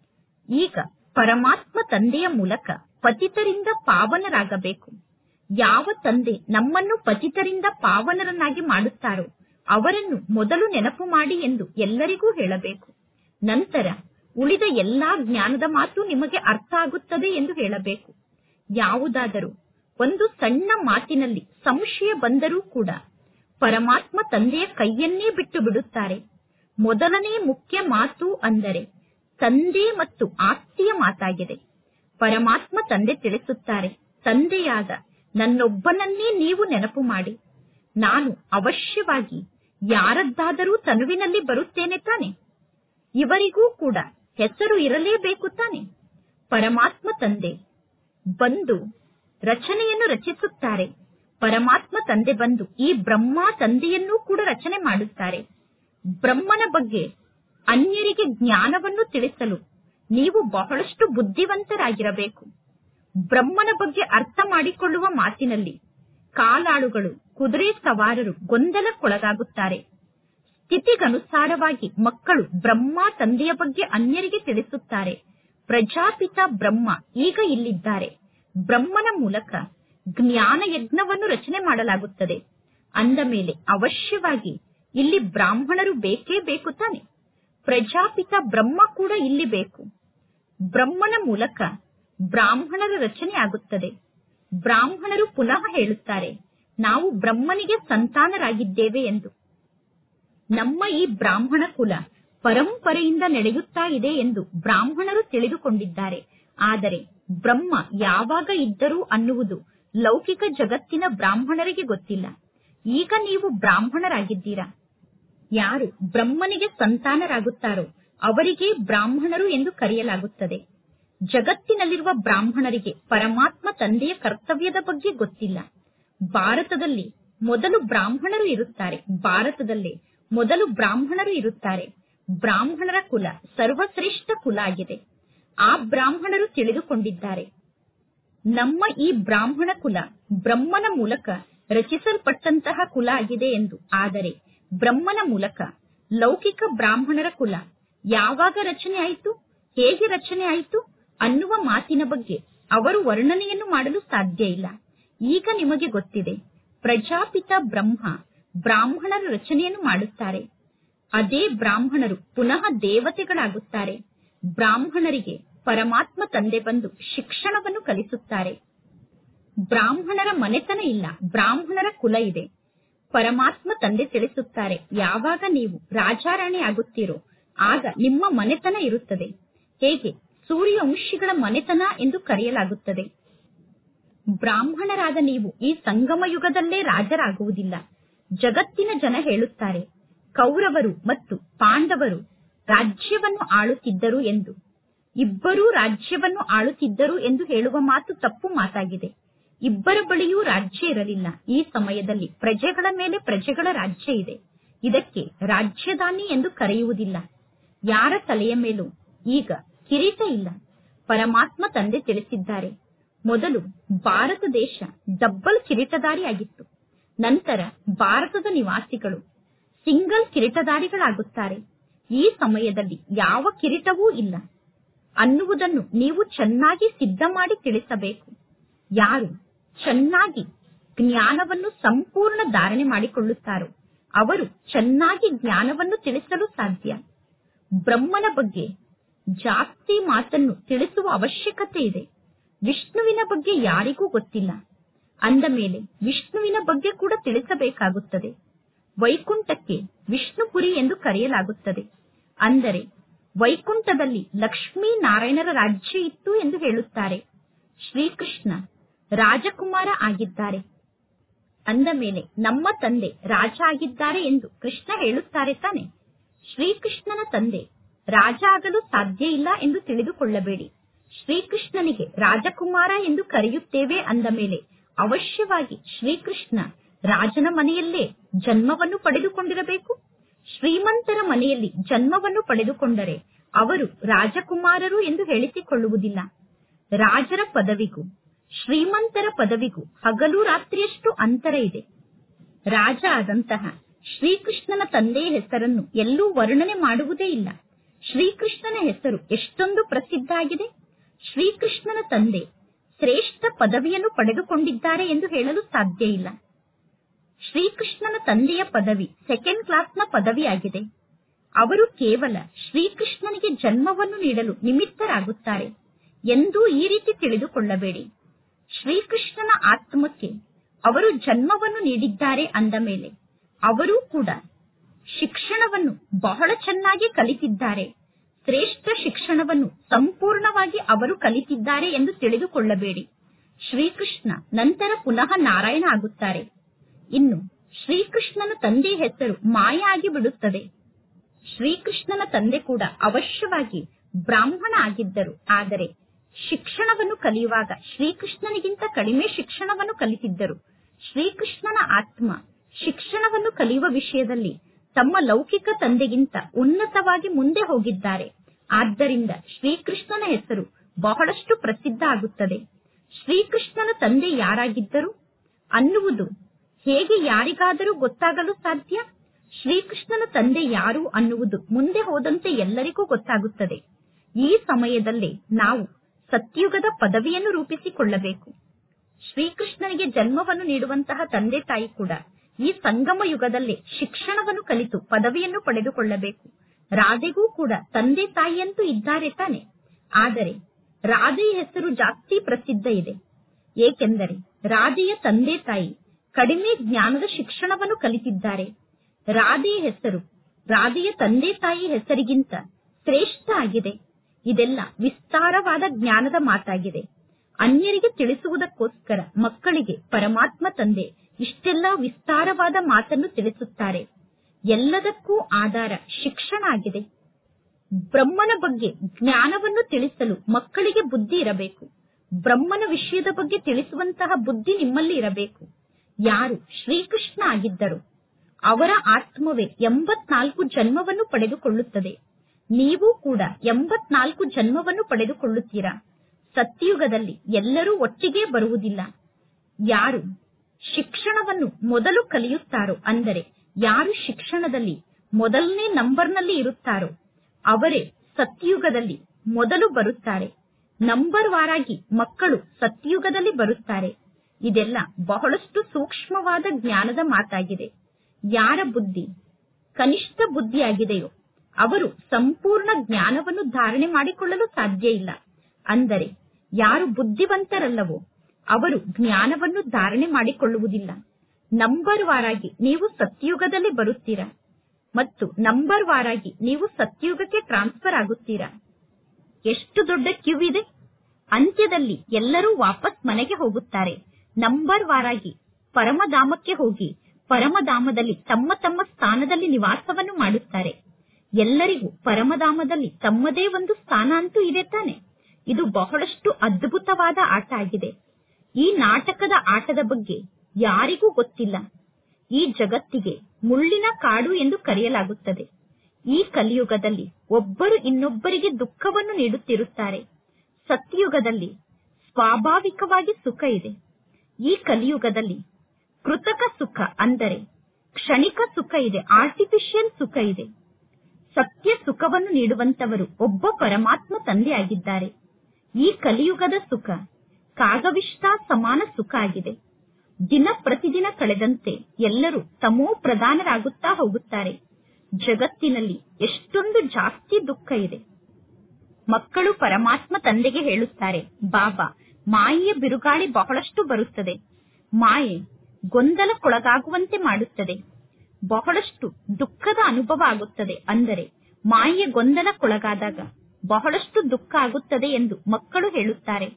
ಈಗ ಪರಮಾತ್ಮ ತಂದೆಯ ಮೂಲಕ ಪತಿತರಿಂದ ಪಾವನರಾಗಬೇಕು ಯಾವ ತಂದೆ ನಮ್ಮನ್ನು ಪತಿತರಿಂದ ಪಾವನರನ್ನಾಗಿ ಮಾಡುತ್ತಾರೋ ಅವರನ್ನು ಮೊದಲು ನೆನಪು ಮಾಡಿ ಎಂದು ಎಲ್ಲರಿಗೂ ಹೇಳಬೇಕು ನಂತರ ಉಳಿದ ಎಲ್ಲಾ ಜ್ಞಾನದ ಮಾತು ನಿಮಗೆ ಅರ್ಥ ಆಗುತ್ತದೆ ಎಂದು ಹೇಳಬೇಕು ಯಾವುದಾದರೂ ಒಂದು ಸಣ್ಣ ಮಾತಿನಲ್ಲಿ ಸಂಶಯ ಬಂದರೂ ಕೂಡ ಪರಮಾತ್ಮ ತಂದೆಯ ಕೈಯನ್ನೇ ಬಿಟ್ಟು ಬಿಡುತ್ತಾರೆ ಮೊದಲನೇ ಮುಖ್ಯ ಮಾತು ಅಂದರೆ ತಂದೆ ಮತ್ತು ಆಸ್ತಿಯ ಮಾತಾಗಿದೆ ಪರಮಾತ್ಮ ತಂದೆ ತಿಳಿಸುತ್ತಾರೆ ತಂದೆಯಾದ ನನ್ನೊಬ್ಬನನ್ನೇ ನೀವು ನೆನಪು ಮಾಡಿ ನಾನು ಅವಶ್ಯವಾಗಿ ಯಾರದ್ದಾದರೂ ತನುವಿನಲ್ಲಿ ಬರುತ್ತೇನೆ ತಾನೆ ಇವರಿಗೂ ಕೂಡ ಹೆಸರು ಇರಲೇಬೇಕು ತಾನೆ ಪರಮಾತ್ಮ ತಂದೆ ಬಂದು ರಚನೆಯನ್ನು ರಚಿಸುತ್ತಾರೆ ಪರಮಾತ್ಮ ತಂದೆ ಬಂದು ಈ ಬ್ರಹ್ಮ ತಂದೆಯನ್ನೂ ಕೂಡ ರಚನೆ ಮಾಡುತ್ತಾರೆ ಬ್ರಹ್ಮನ ಬಗ್ಗೆ ಅನ್ಯರಿಗೆ ಜ್ಞಾನವನ್ನು ತಿಳಿಸಲು ನೀವು ಬಹಳಷ್ಟು ಬುದ್ಧಿವಂತರಾಗಿರಬೇಕು ಬ್ರಹ್ಮನ ಬಗ್ಗೆ ಅರ್ಥ ಮಾಡಿಕೊಳ್ಳುವ ಮಾತಿನಲ್ಲಿ ಕಾಲಾಳುಗಳು ಕುದುರೆ ಸವಾರರು ಗೊಂದಲಕ್ಕೊಳಗಾಗುತ್ತಾರೆ ಸ್ಥಿತಿಗನುಸಾರವಾಗಿ ಮಕ್ಕಳು ಬ್ರಹ್ಮ ತಂದೆಯ ಬಗ್ಗೆ ಅನ್ಯರಿಗೆ ತಿಳಿಸುತ್ತಾರೆ ಪ್ರಜಾಪಿತ ಬ್ರಹ್ಮ ಈಗ ಇಲ್ಲಿದ್ದಾರೆ ಬ್ರಹ್ಮನ ಮೂಲಕ ಜ್ಞಾನ ಯಜ್ಞವನ್ನು ರಚನೆ ಮಾಡಲಾಗುತ್ತದೆ ಅಂದ ಮೇಲೆ ಅವಶ್ಯವಾಗಿ ಇಲ್ಲಿ ಬ್ರಾಹ್ಮಣರು ಬೇಕೇ ಬೇಕು ತಾನೆ ಪ್ರಜಾಪಿತ ಬ್ರಹ್ಮ ಕೂಡ ಇಲ್ಲಿ ಬೇಕು ಬ್ರಹ್ಮನ ಮೂಲಕ ಬ್ರಾಹ್ಮಣರ ರಚನೆ ಆಗುತ್ತದೆ ಬ್ರಾಹ್ಮಣರು ಪುನಃ ಹೇಳುತ್ತಾರೆ ನಾವು ಬ್ರಹ್ಮನಿಗೆ ಸಂತಾನರಾಗಿದ್ದೇವೆ ಎಂದು ನಮ್ಮ ಈ ಬ್ರಾಹ್ಮಣ ಕುಲ ಪರಂಪರೆಯಿಂದ ನಡೆಯುತ್ತಾ ಇದೆ ಎಂದು ಬ್ರಾಹ್ಮಣರು ತಿಳಿದುಕೊಂಡಿದ್ದಾರೆ ಆದರೆ ಬ್ರಹ್ಮ ಯಾವಾಗ ಇದ್ದರು ಅನ್ನುವುದು ಲೌಕಿಕ ಜಗತ್ತಿನ ಬ್ರಾಹ್ಮಣರಿಗೆ ಗೊತ್ತಿಲ್ಲ ಈಗ ನೀವು ಬ್ರಾಹ್ಮಣರಾಗಿದ್ದೀರಾ ಯಾರು ಬ್ರಹ್ಮನಿಗೆ ಸಂತಾನರಾಗುತ್ತಾರೋ ಅವರಿಗೆ ಬ್ರಾಹ್ಮಣರು ಎಂದು ಕರೆಯಲಾಗುತ್ತದೆ ಜಗತ್ತಿನಲ್ಲಿರುವ ಬ್ರಾಹ್ಮಣರಿಗೆ ಪರಮಾತ್ಮ ತಂದೆಯ ಕರ್ತವ್ಯದ ಬಗ್ಗೆ ಗೊತ್ತಿಲ್ಲ ಭಾರತದಲ್ಲಿ ಮೊದಲು ಬ್ರಾಹ್ಮಣರು ಇರುತ್ತಾರೆ ಭಾರತದಲ್ಲಿ ಮೊದಲು ಬ್ರಾಹ್ಮಣರು ಇರುತ್ತಾರೆ ಬ್ರಾಹ್ಮಣರ ಕುಲ ಸರ್ವಶ್ರೇಷ್ಠ ಕುಲ ಆಗಿದೆ ಆ ಬ್ರಾಹ್ಮಣರು ತಿಳಿದುಕೊಂಡಿದ್ದಾರೆ ನಮ್ಮ ಈ ಬ್ರಾಹ್ಮಣ ಕುಲ ಬ್ರಹ್ಮನ ಮೂಲಕ ರಚಿಸಲ್ಪಟ್ಟಂತಹ ಕುಲ ಆಗಿದೆ ಎಂದು ಆದರೆ ಬ್ರಹ್ಮನ ಮೂಲಕ ಲೌಕಿಕ ಬ್ರಾಹ್ಮಣರ ಕುಲ ಯಾವಾಗ ರಚನೆ ಆಯಿತು ಹೇಗೆ ರಚನೆ ಆಯಿತು ಅನ್ನುವ ಮಾತಿನ ಬಗ್ಗೆ ಅವರು ವರ್ಣನೆಯನ್ನು ಮಾಡಲು ಸಾಧ್ಯ ಇಲ್ಲ ಈಗ ನಿಮಗೆ ಗೊತ್ತಿದೆ ಪ್ರಜಾಪಿತ ಬ್ರಹ್ಮ ಬ್ರಾಹ್ಮಣರ ರಚನೆಯನ್ನು ಮಾಡುತ್ತಾರೆ ಅದೇ ಬ್ರಾಹ್ಮಣರು ಪುನಃ ದೇವತೆಗಳಾಗುತ್ತಾರೆ ಬ್ರಾಹ್ಮಣರಿಗೆ ಪರಮಾತ್ಮ ತಂದೆ ಬಂದು ಶಿಕ್ಷಣವನ್ನು ಕಲಿಸುತ್ತಾರೆ ಬ್ರಾಹ್ಮಣರ ಮನೆತನ ಇಲ್ಲ ಬ್ರಾಹ್ಮಣರ ಕುಲ ಇದೆ ಪರಮಾತ್ಮ ತಂದೆ ತಿಳಿಸುತ್ತಾರೆ ಯಾವಾಗ ನೀವು ರಾಜಾರಾಣಿ ಆಗುತ್ತೀರೋ ಆಗ ನಿಮ್ಮ ಮನೆತನ ಇರುತ್ತದೆ ಹೇಗೆ ಸೂರ್ಯವಂಶಿಗಳ ಮನೆತನ ಎಂದು ಕರೆಯಲಾಗುತ್ತದೆ ಬ್ರಾಹ್ಮಣರಾದ ನೀವು ಈ ಸಂಗಮ ಯುಗದಲ್ಲೇ ರಾಜರಾಗುವುದಿಲ್ಲ ಜಗತ್ತಿನ ಜನ ಹೇಳುತ್ತಾರೆ ಕೌರವರು ಮತ್ತು ಪಾಂಡವರು ರಾಜ್ಯವನ್ನು ಆಳುತ್ತಿದ್ದರು ಎಂದು ಇಬ್ಬರೂ ರಾಜ್ಯವನ್ನು ಆಳುತ್ತಿದ್ದರು ಎಂದು ಹೇಳುವ ಮಾತು ತಪ್ಪು ಮಾತಾಗಿದೆ ಇಬ್ಬರ ಬಳಿಯೂ ರಾಜ್ಯ ಇರಲಿಲ್ಲ ಈ ಸಮಯದಲ್ಲಿ ಪ್ರಜೆಗಳ ಮೇಲೆ ಪ್ರಜೆಗಳ ರಾಜ್ಯ ಇದೆ ಇದಕ್ಕೆ ರಾಜ್ಯದಾನಿ ಎಂದು ಕರೆಯುವುದಿಲ್ಲ ಯಾರ ತಲೆಯ ಮೇಲೂ ಈಗ ಕಿರೀಟ ಇಲ್ಲ ಪರಮಾತ್ಮ ತಂದೆ ತಿಳಿಸಿದ್ದಾರೆ ಮೊದಲು ಭಾರತ ದೇಶ ಡಬ್ಬಲ್ ಕಿರೀಟದಾರಿಯಾಗಿತ್ತು ನಂತರ ಭಾರತದ ನಿವಾಸಿಗಳು ಸಿಂಗಲ್ ಕಿರೀಟದಾರಿಗಳಾಗುತ್ತಾರೆ ಈ ಸಮಯದಲ್ಲಿ ಯಾವ ಕಿರೀಟವೂ ಇಲ್ಲ ಅನ್ನುವುದನ್ನು ನೀವು ಚೆನ್ನಾಗಿ ಸಿದ್ಧ ಮಾಡಿ ತಿಳಿಸಬೇಕು ಯಾರು ಚೆನ್ನಾಗಿ ಜ್ಞಾನವನ್ನು ಸಂಪೂರ್ಣ ಧಾರಣೆ ಮಾಡಿಕೊಳ್ಳುತ್ತಾರೋ ಅವರು ಚೆನ್ನಾಗಿ ಜ್ಞಾನವನ್ನು ತಿಳಿಸಲು ಸಾಧ್ಯ ಬ್ರಹ್ಮನ ಬಗ್ಗೆ ಜಾಸ್ತಿ ಮಾತನ್ನು ತಿಳಿಸುವ ಅವಶ್ಯಕತೆ ಇದೆ ವಿಷ್ಣುವಿನ ಬಗ್ಗೆ ಯಾರಿಗೂ ಗೊತ್ತಿಲ್ಲ ಅಂದ ಮೇಲೆ ವಿಷ್ಣುವಿನ ಬಗ್ಗೆ ಕೂಡ ತಿಳಿಸಬೇಕಾಗುತ್ತದೆ ವೈಕುಂಠಕ್ಕೆ ವಿಷ್ಣುಪುರಿ ಎಂದು ಕರೆಯಲಾಗುತ್ತದೆ ಅಂದರೆ ವೈಕುಂಠದಲ್ಲಿ ಲಕ್ಷ್ಮೀ ನಾರಾಯಣರ ರಾಜ್ಯ ಇತ್ತು ಎಂದು ಹೇಳುತ್ತಾರೆ ಶ್ರೀಕೃಷ್ಣ ರಾಜಕುಮಾರ ಆಗಿದ್ದಾರೆ ಅಂದ ಮೇಲೆ ನಮ್ಮ ತಂದೆ ರಾಜ ಆಗಿದ್ದಾರೆ ಎಂದು ಕೃಷ್ಣ ಹೇಳುತ್ತಾರೆ ತಾನೆ ಶ್ರೀಕೃಷ್ಣನ ತಂದೆ ರಾಜ ಆಗಲು ಸಾಧ್ಯ ಇಲ್ಲ ಎಂದು ತಿಳಿದುಕೊಳ್ಳಬೇಡಿ ಶ್ರೀಕೃಷ್ಣನಿಗೆ ರಾಜಕುಮಾರ ಎಂದು ಕರೆಯುತ್ತೇವೆ ಅಂದ ಮೇಲೆ ಅವಶ್ಯವಾಗಿ ಶ್ರೀಕೃಷ್ಣ ರಾಜನ ಮನೆಯಲ್ಲೇ ಜನ್ಮವನ್ನು ಪಡೆದುಕೊಂಡಿರಬೇಕು ಶ್ರೀಮಂತರ ಮನೆಯಲ್ಲಿ ಜನ್ಮವನ್ನು ಪಡೆದುಕೊಂಡರೆ ಅವರು ರಾಜಕುಮಾರರು ಎಂದು ಹೇಳಿಸಿಕೊಳ್ಳುವುದಿಲ್ಲ ರಾಜರ ಪದವಿಗೂ ಶ್ರೀಮಂತರ ಪದವಿಗೂ ಹಗಲು ರಾತ್ರಿಯಷ್ಟು ಅಂತರ ಇದೆ ರಾಜ ಆದಂತಹ ಶ್ರೀಕೃಷ್ಣನ ತಂದೆಯ ಹೆಸರನ್ನು ಎಲ್ಲೂ ವರ್ಣನೆ ಮಾಡುವುದೇ ಇಲ್ಲ ಶ್ರೀಕೃಷ್ಣನ ಹೆಸರು ಎಷ್ಟೊಂದು ಪ್ರಸಿದ್ಧ ಆಗಿದೆ ಶ್ರೀಕೃಷ್ಣನ ತಂದೆ ಶ್ರೇಷ್ಠ ಪದವಿಯನ್ನು ಪಡೆದುಕೊಂಡಿದ್ದಾರೆ ಎಂದು ಹೇಳಲು ಸಾಧ್ಯ ಇಲ್ಲ ಶ್ರೀಕೃಷ್ಣನ ತಂದೆಯ ಪದವಿ ಸೆಕೆಂಡ್ ಕ್ಲಾಸ್ನ ಪದವಿಯಾಗಿದೆ ಅವರು ಕೇವಲ ಶ್ರೀಕೃಷ್ಣನಿಗೆ ಜನ್ಮವನ್ನು ನೀಡಲು ನಿಮಿತ್ತರಾಗುತ್ತಾರೆ ಎಂದೂ ಈ ರೀತಿ ತಿಳಿದುಕೊಳ್ಳಬೇಡಿ ಶ್ರೀಕೃಷ್ಣನ ಆತ್ಮಕ್ಕೆ ಅವರು ಜನ್ಮವನ್ನು ನೀಡಿದ್ದಾರೆ ಅಂದ ಮೇಲೆ ಅವರೂ ಕೂಡ ಶಿಕ್ಷಣವನ್ನು ಬಹಳ ಚೆನ್ನಾಗಿ ಕಲಿತಿದ್ದಾರೆ ಶ್ರೇಷ್ಠ ಶಿಕ್ಷಣವನ್ನು ಸಂಪೂರ್ಣವಾಗಿ ಅವರು ಕಲಿತಿದ್ದಾರೆ ಎಂದು ತಿಳಿದುಕೊಳ್ಳಬೇಡಿ ಶ್ರೀಕೃಷ್ಣ ನಂತರ ಪುನಃ ನಾರಾಯಣ ಆಗುತ್ತಾರೆ ಇನ್ನು ಶ್ರೀಕೃಷ್ಣನ ತಂದೆಯ ಹೆಸರು ಮಾಯ ಆಗಿ ಬಿಡುತ್ತದೆ ಶ್ರೀಕೃಷ್ಣನ ತಂದೆ ಕೂಡ ಅವಶ್ಯವಾಗಿ ಬ್ರಾಹ್ಮಣ ಆಗಿದ್ದರು ಆದರೆ ಶಿಕ್ಷಣವನ್ನು ಕಲಿಯುವಾಗ ಶ್ರೀಕೃಷ್ಣನಿಗಿಂತ ಕಡಿಮೆ ಶಿಕ್ಷಣವನ್ನು ಕಲಿತಿದ್ದರು ಶ್ರೀಕೃಷ್ಣನ ಆತ್ಮ ಶಿಕ್ಷಣವನ್ನು ಕಲಿಯುವ ವಿಷಯದಲ್ಲಿ ತಮ್ಮ ಲೌಕಿಕ ತಂದೆಗಿಂತ ಉನ್ನತವಾಗಿ ಮುಂದೆ ಹೋಗಿದ್ದಾರೆ ಆದ್ದರಿಂದ ಶ್ರೀಕೃಷ್ಣನ ಹೆಸರು ಬಹಳಷ್ಟು ಪ್ರಸಿದ್ಧ ಆಗುತ್ತದೆ ಶ್ರೀಕೃಷ್ಣನ ತಂದೆ ಯಾರಾಗಿದ್ದರು ಅನ್ನುವುದು ಹೇಗೆ ಯಾರಿಗಾದರೂ ಗೊತ್ತಾಗಲು ಸಾಧ್ಯ ಶ್ರೀಕೃಷ್ಣನ ತಂದೆ ಯಾರು ಅನ್ನುವುದು ಮುಂದೆ ಹೋದಂತೆ ಎಲ್ಲರಿಗೂ ಗೊತ್ತಾಗುತ್ತದೆ ಈ ಸಮಯದಲ್ಲೇ ನಾವು ಸತ್ಯುಗದ ಪದವಿಯನ್ನು ರೂಪಿಸಿಕೊಳ್ಳಬೇಕು ಶ್ರೀಕೃಷ್ಣನಿಗೆ ಜನ್ಮವನ್ನು ನೀಡುವಂತಹ ತಂದೆ ತಾಯಿ ಕೂಡ ಈ ಸಂಗಮ ಯುಗದಲ್ಲೇ ಶಿಕ್ಷಣವನ್ನು ಕಲಿತು ಪದವಿಯನ್ನು ಪಡೆದುಕೊಳ್ಳಬೇಕು ರಾಧೆಗೂ ಕೂಡ ತಂದೆ ತಾಯಿಯಂತೂ ಇದ್ದಾರೆ ತಾನೆ ಆದರೆ ರಾಧೆಯ ಹೆಸರು ಜಾಸ್ತಿ ಪ್ರಸಿದ್ಧ ಇದೆ ಏಕೆಂದರೆ ರಾಧೆಯ ತಂದೆ ತಾಯಿ ಕಡಿಮೆ ಜ್ಞಾನದ ಶಿಕ್ಷಣವನ್ನು ಕಲಿತಿದ್ದಾರೆ ರಾಧೆಯ ಹೆಸರು ರಾಧೆಯ ತಂದೆ ತಾಯಿ ಹೆಸರಿಗಿಂತ ಶ್ರೇಷ್ಠ ಆಗಿದೆ ಇದೆಲ್ಲ ವಿಸ್ತಾರವಾದ ಜ್ಞಾನದ ಮಾತಾಗಿದೆ ಅನ್ಯರಿಗೆ ತಿಳಿಸುವುದಕ್ಕೋಸ್ಕರ ಮಕ್ಕಳಿಗೆ ಪರಮಾತ್ಮ ತಂದೆ ಇಷ್ಟೆಲ್ಲ ವಿಸ್ತಾರವಾದ ಮಾತನ್ನು ತಿಳಿಸುತ್ತಾರೆ ಎಲ್ಲದಕ್ಕೂ ಆಧಾರ ಶಿಕ್ಷಣ ಆಗಿದೆ ಬ್ರಹ್ಮನ ಬಗ್ಗೆ ಜ್ಞಾನವನ್ನು ತಿಳಿಸಲು ಮಕ್ಕಳಿಗೆ ಬುದ್ಧಿ ಇರಬೇಕು ಬ್ರಹ್ಮನ ವಿಷಯದ ಬಗ್ಗೆ ತಿಳಿಸುವಂತಹ ಬುದ್ಧಿ ನಿಮ್ಮಲ್ಲಿ ಇರಬೇಕು ಯಾರು ಶ್ರೀಕೃಷ್ಣ ಆಗಿದ್ದರು ಅವರ ಆತ್ಮವೇ ಎಂಬತ್ನಾಲ್ಕು ಜನ್ಮವನ್ನು ಪಡೆದುಕೊಳ್ಳುತ್ತದೆ ನೀವು ಕೂಡ ಎಂಬತ್ನಾಲ್ಕು ಜನ್ಮವನ್ನು ಪಡೆದುಕೊಳ್ಳುತ್ತೀರಾ ಸತ್ಯುಗದಲ್ಲಿ ಎಲ್ಲರೂ ಒಟ್ಟಿಗೆ ಬರುವುದಿಲ್ಲ ಯಾರು ಶಿಕ್ಷಣವನ್ನು ಮೊದಲು ಕಲಿಯುತ್ತಾರೋ ಅಂದರೆ ಯಾರು ಶಿಕ್ಷಣದಲ್ಲಿ ಮೊದಲನೇ ನಂಬರ್ನಲ್ಲಿ ಇರುತ್ತಾರೋ ಅವರೇ ಸತ್ಯುಗದಲ್ಲಿ ಮೊದಲು ಬರುತ್ತಾರೆ ನಂಬರ್ ವಾರಾಗಿ ಮಕ್ಕಳು ಸತ್ಯುಗದಲ್ಲಿ ಬರುತ್ತಾರೆ ಇದೆಲ್ಲ ಬಹಳಷ್ಟು ಸೂಕ್ಷ್ಮವಾದ ಜ್ಞಾನದ ಮಾತಾಗಿದೆ ಯಾರ ಬುದ್ಧಿ ಕನಿಷ್ಠ ಬುದ್ಧಿಯಾಗಿದೆಯೋ ಅವರು ಸಂಪೂರ್ಣ ಜ್ಞಾನವನ್ನು ಧಾರಣೆ ಮಾಡಿಕೊಳ್ಳಲು ಸಾಧ್ಯ ಇಲ್ಲ ಅಂದರೆ ಯಾರು ಬುದ್ಧಿವಂತರಲ್ಲವೋ ಅವರು ಜ್ಞಾನವನ್ನು ಧಾರಣೆ ಮಾಡಿಕೊಳ್ಳುವುದಿಲ್ಲ ನಂಬರ್ ವಾರಾಗಿ ನೀವು ಸತ್ಯುಗದಲ್ಲಿ ಬರುತ್ತೀರಾ ಮತ್ತು ನಂಬರ್ ವಾರಾಗಿ ನೀವು ಸತ್ಯುಗಕ್ಕೆ ಟ್ರಾನ್ಸ್ಫರ್ ಆಗುತ್ತೀರಾ ಎಷ್ಟು ದೊಡ್ಡ ಕ್ಯೂ ಇದೆ ಅಂತ್ಯದಲ್ಲಿ ಎಲ್ಲರೂ ವಾಪಸ್ ಮನೆಗೆ ಹೋಗುತ್ತಾರೆ ನಂಬರ್ ವಾರಾಗಿ ಪರಮಧಾಮಕ್ಕೆ ಹೋಗಿ ಪರಮಧಾಮದಲ್ಲಿ ತಮ್ಮ ತಮ್ಮ ಸ್ಥಾನದಲ್ಲಿ ನಿವಾಸವನ್ನು ಮಾಡುತ್ತಾರೆ ಎಲ್ಲರಿಗೂ ಪರಮಧಾಮದಲ್ಲಿ ತಮ್ಮದೇ ಒಂದು ಸ್ಥಾನ ಅಂತೂ ಇದೆ ತಾನೆ ಇದು ಬಹಳಷ್ಟು ಅದ್ಭುತವಾದ ಆಟ ಆಗಿದೆ ಈ ನಾಟಕದ ಆಟದ ಬಗ್ಗೆ ಯಾರಿಗೂ ಗೊತ್ತಿಲ್ಲ ಈ ಜಗತ್ತಿಗೆ ಮುಳ್ಳಿನ ಕಾಡು ಎಂದು ಕರೆಯಲಾಗುತ್ತದೆ ಈ ಕಲಿಯುಗದಲ್ಲಿ ಒಬ್ಬರು ಇನ್ನೊಬ್ಬರಿಗೆ ದುಃಖವನ್ನು ನೀಡುತ್ತಿರುತ್ತಾರೆ ಸತ್ಯುಗದಲ್ಲಿ ಸ್ವಾಭಾವಿಕವಾಗಿ ಸುಖ ಇದೆ ಈ ಕಲಿಯುಗದಲ್ಲಿ ಕೃತಕ ಸುಖ ಅಂದರೆ ಕ್ಷಣಿಕ ಸುಖ ಇದೆ ಆರ್ಟಿಫಿಷಿಯಲ್ ಸುಖ ಇದೆ ಸತ್ಯ ಸುಖವನ್ನು ನೀಡುವಂತವರು ಒಬ್ಬ ಪರಮಾತ್ಮ ತಂದೆಯಾಗಿದ್ದಾರೆ ಈ ಕಲಿಯುಗದ ಸುಖ ಕಾಗವಿಷ್ಟ ಸಮಾನ ಸುಖ ಆಗಿದೆ ದಿನ ಪ್ರತಿದಿನ ಕಳೆದಂತೆ ಎಲ್ಲರೂ ತಮೋ ಪ್ರಧಾನರಾಗುತ್ತಾ ಹೋಗುತ್ತಾರೆ ಜಗತ್ತಿನಲ್ಲಿ ಎಷ್ಟೊಂದು ಜಾಸ್ತಿ ದುಃಖ ಇದೆ ಮಕ್ಕಳು ಪರಮಾತ್ಮ ತಂದೆಗೆ ಹೇಳುತ್ತಾರೆ ಬಾಬಾ ಮಾಯೆಯ ಬಿರುಗಾಳಿ ಬಹಳಷ್ಟು ಬರುತ್ತದೆ ಮಾಯೆ ಗೊಂದಲಕ್ಕೊಳಗಾಗುವಂತೆ ಮಾಡುತ್ತದೆ ಬಹಳಷ್ಟು ದುಃಖದ ಅನುಭವ ಆಗುತ್ತದೆ ಅಂದರೆ ಮಾಯೆಯ ಗೊಂದಲಕ್ಕೊಳಗಾದಾಗ ಬಹಳಷ್ಟು ದುಃಖ ಆಗುತ್ತದೆ ಎಂದು ಮಕ್ಕಳು ಹೇಳುತ್ತಾರೆ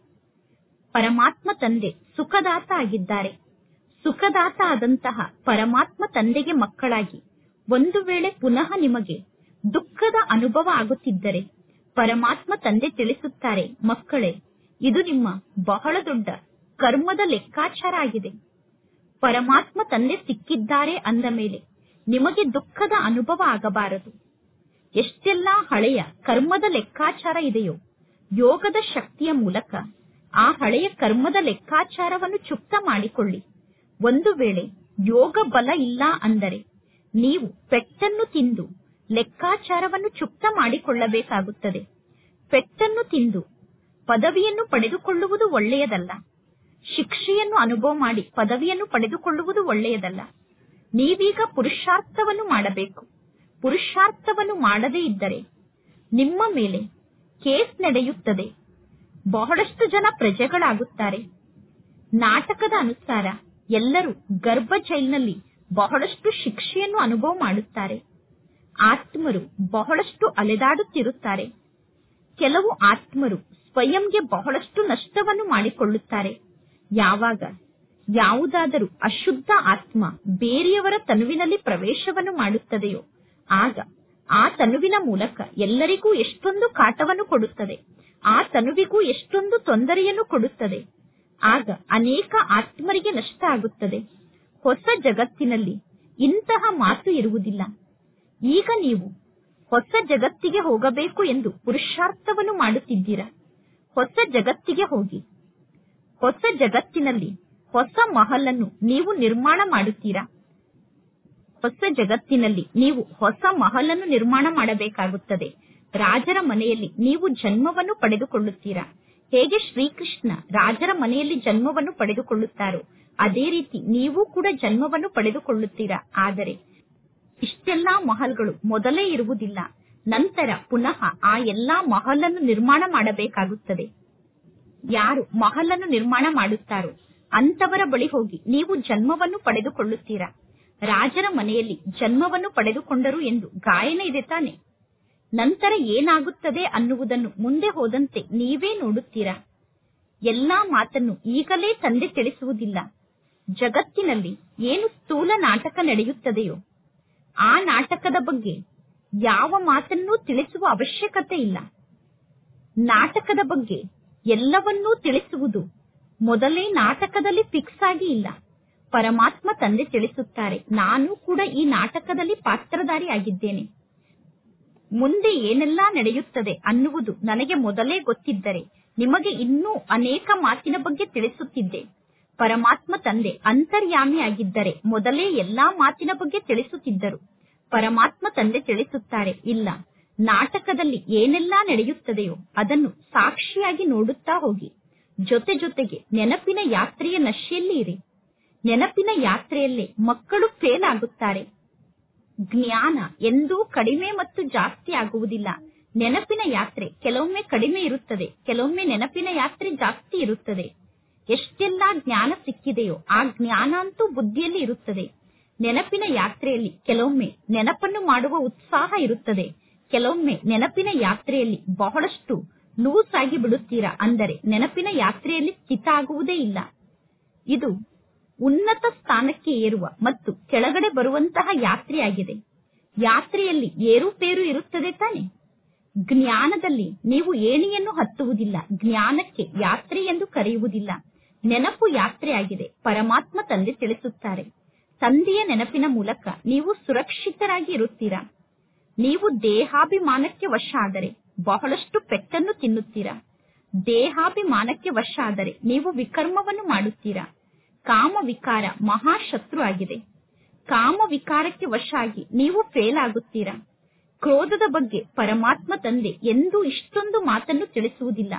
ಪರಮಾತ್ಮ ತಂದೆ ಸುಖದಾತ ಆಗಿದ್ದಾರೆ ಸುಖದಾತ ಆದಂತಹ ಪರಮಾತ್ಮ ತಂದೆಗೆ ಮಕ್ಕಳಾಗಿ ಒಂದು ವೇಳೆ ಪುನಃ ನಿಮಗೆ ದುಃಖದ ಅನುಭವ ಆಗುತ್ತಿದ್ದರೆ ಪರಮಾತ್ಮ ತಂದೆ ತಿಳಿಸುತ್ತಾರೆ ಮಕ್ಕಳೇ ಇದು ನಿಮ್ಮ ಬಹಳ ದೊಡ್ಡ ಕರ್ಮದ ಲೆಕ್ಕಾಚಾರ ಆಗಿದೆ ಪರಮಾತ್ಮ ತಂದೆ ಸಿಕ್ಕಿದ್ದಾರೆ ಅಂದ ಮೇಲೆ ನಿಮಗೆ ದುಃಖದ ಅನುಭವ ಆಗಬಾರದು ಎಷ್ಟೆಲ್ಲಾ ಹಳೆಯ ಕರ್ಮದ ಲೆಕ್ಕಾಚಾರ ಇದೆಯೋ ಯೋಗದ ಶಕ್ತಿಯ ಮೂಲಕ ಆ ಹಳೆಯ ಕರ್ಮದ ಲೆಕ್ಕಾಚಾರವನ್ನು ಚುಕ್ತ ಮಾಡಿಕೊಳ್ಳಿ ಒಂದು ವೇಳೆ ಯೋಗ ಬಲ ಇಲ್ಲ ಅಂದರೆ ನೀವು ಪೆಟ್ಟನ್ನು ತಿಂದು ಲೆಕ್ಕಾಚಾರವನ್ನು ಚುಕ್ತ ಮಾಡಿಕೊಳ್ಳಬೇಕಾಗುತ್ತದೆ ಪೆಟ್ಟನ್ನು ತಿಂದು ಪದವಿಯನ್ನು ಪಡೆದುಕೊಳ್ಳುವುದು ಒಳ್ಳೆಯದಲ್ಲ ಶಿಕ್ಷೆಯನ್ನು ಅನುಭವ ಮಾಡಿ ಪದವಿಯನ್ನು ಪಡೆದುಕೊಳ್ಳುವುದು ಒಳ್ಳೆಯದಲ್ಲ ನೀವೀಗ ಪುರುಷಾರ್ಥವನ್ನು ಮಾಡಬೇಕು ಪುರುಷಾರ್ಥವನ್ನು ಮಾಡದೇ ಇದ್ದರೆ ನಿಮ್ಮ ಮೇಲೆ ಕೇಸ್ ನಡೆಯುತ್ತದೆ ಬಹಳಷ್ಟು ಜನ ಪ್ರಜೆಗಳಾಗುತ್ತಾರೆ ನಾಟಕದ ಅನುಸಾರ ಎಲ್ಲರೂ ಗರ್ಭ ಜೈಲಿನಲ್ಲಿ ಬಹಳಷ್ಟು ಶಿಕ್ಷೆಯನ್ನು ಅನುಭವ ಮಾಡುತ್ತಾರೆ ಆತ್ಮರು ಬಹಳಷ್ಟು ಅಲೆದಾಡುತ್ತಿರುತ್ತಾರೆ ಕೆಲವು ಆತ್ಮರು ಸ್ವಯಂಗೆ ಬಹಳಷ್ಟು ನಷ್ಟವನ್ನು ಮಾಡಿಕೊಳ್ಳುತ್ತಾರೆ ಯಾವಾಗ ಯಾವುದಾದರೂ ಅಶುದ್ಧ ಆತ್ಮ ಬೇರೆಯವರ ತನುವಿನಲ್ಲಿ ಪ್ರವೇಶವನ್ನು ಮಾಡುತ್ತದೆಯೋ ಆಗ ಆ ತನುವಿನ ಮೂಲಕ ಎಲ್ಲರಿಗೂ ಎಷ್ಟೊಂದು ಕಾಟವನ್ನು ಕೊಡುತ್ತದೆ ಆ ತನುವಿಗೂ ಎಷ್ಟೊಂದು ತೊಂದರೆಯನ್ನು ಕೊಡುತ್ತದೆ ಆಗ ಅನೇಕ ಆತ್ಮರಿಗೆ ನಷ್ಟ ಆಗುತ್ತದೆ ಹೊಸ ಜಗತ್ತಿನಲ್ಲಿ ಇಂತಹ ಮಾತು ಇರುವುದಿಲ್ಲ ಈಗ ನೀವು ಹೊಸ ಜಗತ್ತಿಗೆ ಹೋಗಬೇಕು ಎಂದು ಪುರುಷಾರ್ಥವನ್ನು ಮಾಡುತ್ತಿದ್ದೀರಾ ಹೊಸ ಜಗತ್ತಿಗೆ ಹೋಗಿ ಹೊಸ ಜಗತ್ತಿನಲ್ಲಿ ಹೊಸ ಮಹಲನ್ನು ನೀವು ನಿರ್ಮಾಣ ಮಾಡುತ್ತೀರಾ ಹೊಸ ಜಗತ್ತಿನಲ್ಲಿ ನೀವು ಹೊಸ ಮಹಲನ್ನು ನಿರ್ಮಾಣ ಮಾಡಬೇಕಾಗುತ್ತದೆ ರಾಜರ ಮನೆಯಲ್ಲಿ ನೀವು ಜನ್ಮವನ್ನು ಪಡೆದುಕೊಳ್ಳುತ್ತೀರಾ ಹೇಗೆ ಶ್ರೀಕೃಷ್ಣ ರಾಜರ ಮನೆಯಲ್ಲಿ ಜನ್ಮವನ್ನು ಪಡೆದುಕೊಳ್ಳುತ್ತಾರೋ ಅದೇ ರೀತಿ ನೀವು ಕೂಡ ಜನ್ಮವನ್ನು ಪಡೆದುಕೊಳ್ಳುತ್ತೀರಾ ಆದರೆ ಇಷ್ಟೆಲ್ಲಾ ಮಹಲ್ಗಳು ಮೊದಲೇ ಇರುವುದಿಲ್ಲ ನಂತರ ಪುನಃ ಆ ಎಲ್ಲಾ ಮಹಲನ್ನು ನಿರ್ಮಾಣ ಮಾಡಬೇಕಾಗುತ್ತದೆ ಯಾರು ಮಹಲನ್ನು ನಿರ್ಮಾಣ ಮಾಡುತ್ತಾರೋ ಅಂತವರ ಬಳಿ ಹೋಗಿ ನೀವು ಜನ್ಮವನ್ನು ಪಡೆದುಕೊಳ್ಳುತ್ತೀರಾ ರಾಜರ ಮನೆಯಲ್ಲಿ ಜನ್ಮವನ್ನು ಪಡೆದುಕೊಂಡರು ಎಂದು ಗಾಯನ ಇದೆ ತಾನೆ ನಂತರ ಏನಾಗುತ್ತದೆ ಅನ್ನುವುದನ್ನು ಮುಂದೆ ಹೋದಂತೆ ನೀವೇ ನೋಡುತ್ತೀರಾ ಎಲ್ಲಾ ಮಾತನ್ನು ಈಗಲೇ ತಂದೆ ತಿಳಿಸುವುದಿಲ್ಲ ಜಗತ್ತಿನಲ್ಲಿ ಏನು ಸ್ಥೂಲ ನಾಟಕ ನಡೆಯುತ್ತದೆಯೋ ಆ ನಾಟಕದ ಬಗ್ಗೆ ಯಾವ ಮಾತನ್ನೂ ತಿಳಿಸುವ ಅವಶ್ಯಕತೆ ಇಲ್ಲ ನಾಟಕದ ಬಗ್ಗೆ ಎಲ್ಲವನ್ನೂ ತಿಳಿಸುವುದು ಮೊದಲೇ ನಾಟಕದಲ್ಲಿ ಫಿಕ್ಸ್ ಆಗಿ ಇಲ್ಲ ಪರಮಾತ್ಮ ತಂದೆ ತಿಳಿಸುತ್ತಾರೆ ನಾನು ಕೂಡ ಈ ನಾಟಕದಲ್ಲಿ ಪಾತ್ರಧಾರಿ ಆಗಿದ್ದೇನೆ ಮುಂದೆ ಏನೆಲ್ಲಾ ನಡೆಯುತ್ತದೆ ಅನ್ನುವುದು ನನಗೆ ಮೊದಲೇ ಗೊತ್ತಿದ್ದರೆ ನಿಮಗೆ ಇನ್ನೂ ಅನೇಕ ಮಾತಿನ ಬಗ್ಗೆ ತಿಳಿಸುತ್ತಿದ್ದೆ ಪರಮಾತ್ಮ ತಂದೆ ಅಂತರ್ಯಾಮಿಯಾಗಿದ್ದರೆ ಮೊದಲೇ ಎಲ್ಲಾ ಮಾತಿನ ಬಗ್ಗೆ ತಿಳಿಸುತ್ತಿದ್ದರು ಪರಮಾತ್ಮ ತಂದೆ ತಿಳಿಸುತ್ತಾರೆ ಇಲ್ಲ ನಾಟಕದಲ್ಲಿ ಏನೆಲ್ಲಾ ನಡೆಯುತ್ತದೆಯೋ ಅದನ್ನು ಸಾಕ್ಷಿಯಾಗಿ ನೋಡುತ್ತಾ ಹೋಗಿ ಜೊತೆ ಜೊತೆಗೆ ನೆನಪಿನ ಯಾತ್ರೆಯ ನಶೆಯಲ್ಲಿ ಇರಿ ನೆನಪಿನ ಯಾತ್ರೆಯಲ್ಲೇ ಮಕ್ಕಳು ಫೇಲ್ ಆಗುತ್ತಾರೆ ಜ್ಞಾನ ಎಂದೂ ಕಡಿಮೆ ಮತ್ತು ಜಾಸ್ತಿ ಆಗುವುದಿಲ್ಲ ನೆನಪಿನ ಯಾತ್ರೆ ಕೆಲವೊಮ್ಮೆ ಕಡಿಮೆ ಇರುತ್ತದೆ ಕೆಲವೊಮ್ಮೆ ನೆನಪಿನ ಯಾತ್ರೆ ಜಾಸ್ತಿ ಇರುತ್ತದೆ ಎಷ್ಟೆಲ್ಲಾ ಜ್ಞಾನ ಸಿಕ್ಕಿದೆಯೋ ಆ ಜ್ಞಾನ ಅಂತೂ ಬುದ್ಧಿಯಲ್ಲಿ ಇರುತ್ತದೆ ನೆನಪಿನ ಯಾತ್ರೆಯಲ್ಲಿ ಕೆಲವೊಮ್ಮೆ ನೆನಪನ್ನು ಮಾಡುವ ಉತ್ಸಾಹ ಇರುತ್ತದೆ ಕೆಲವೊಮ್ಮೆ ನೆನಪಿನ ಯಾತ್ರೆಯಲ್ಲಿ ಬಹಳಷ್ಟು ಲೂಸ್ ಆಗಿ ಬಿಡುತ್ತೀರಾ ಅಂದರೆ ನೆನಪಿನ ಯಾತ್ರೆಯಲ್ಲಿ ಸ್ಥಿತ ಆಗುವುದೇ ಇಲ್ಲ ಇದು ಉನ್ನತ ಸ್ಥಾನಕ್ಕೆ ಏರುವ ಮತ್ತು ಕೆಳಗಡೆ ಬರುವಂತಹ ಯಾತ್ರೆಯಾಗಿದೆ ಯಾತ್ರೆಯಲ್ಲಿ ಏರುಪೇರು ಇರುತ್ತದೆ ತಾನೆ ಜ್ಞಾನದಲ್ಲಿ ನೀವು ಏಣಿಯನ್ನು ಹತ್ತುವುದಿಲ್ಲ ಜ್ಞಾನಕ್ಕೆ ಯಾತ್ರೆ ಎಂದು ಕರೆಯುವುದಿಲ್ಲ ನೆನಪು ಯಾತ್ರೆಯಾಗಿದೆ ಪರಮಾತ್ಮ ತಂದೆ ತಿಳಿಸುತ್ತಾರೆ ತಂದೆಯ ನೆನಪಿನ ಮೂಲಕ ನೀವು ಸುರಕ್ಷಿತರಾಗಿ ಇರುತ್ತೀರಾ ನೀವು ದೇಹಾಭಿಮಾನಕ್ಕೆ ವಶ ಆದರೆ ಬಹಳಷ್ಟು ಪೆಟ್ಟನ್ನು ತಿನ್ನುತ್ತೀರಾ ದೇಹಾಭಿಮಾನಕ್ಕೆ ವಶ ಆದರೆ ನೀವು ವಿಕರ್ಮವನ್ನು ಮಾಡುತ್ತೀರಾ ಕಾಮ ವಿಕಾರ ಮಹಾಶತ್ರು ಆಗಿದೆ ಕಾಮ ವಿಕಾರಕ್ಕೆ ವಶ ಆಗಿ ನೀವು ಫೇಲ್ ಆಗುತ್ತೀರಾ ಕ್ರೋಧದ ಬಗ್ಗೆ ಪರಮಾತ್ಮ ತಂದೆ ಎಂದೂ ಇಷ್ಟೊಂದು ಮಾತನ್ನು ತಿಳಿಸುವುದಿಲ್ಲ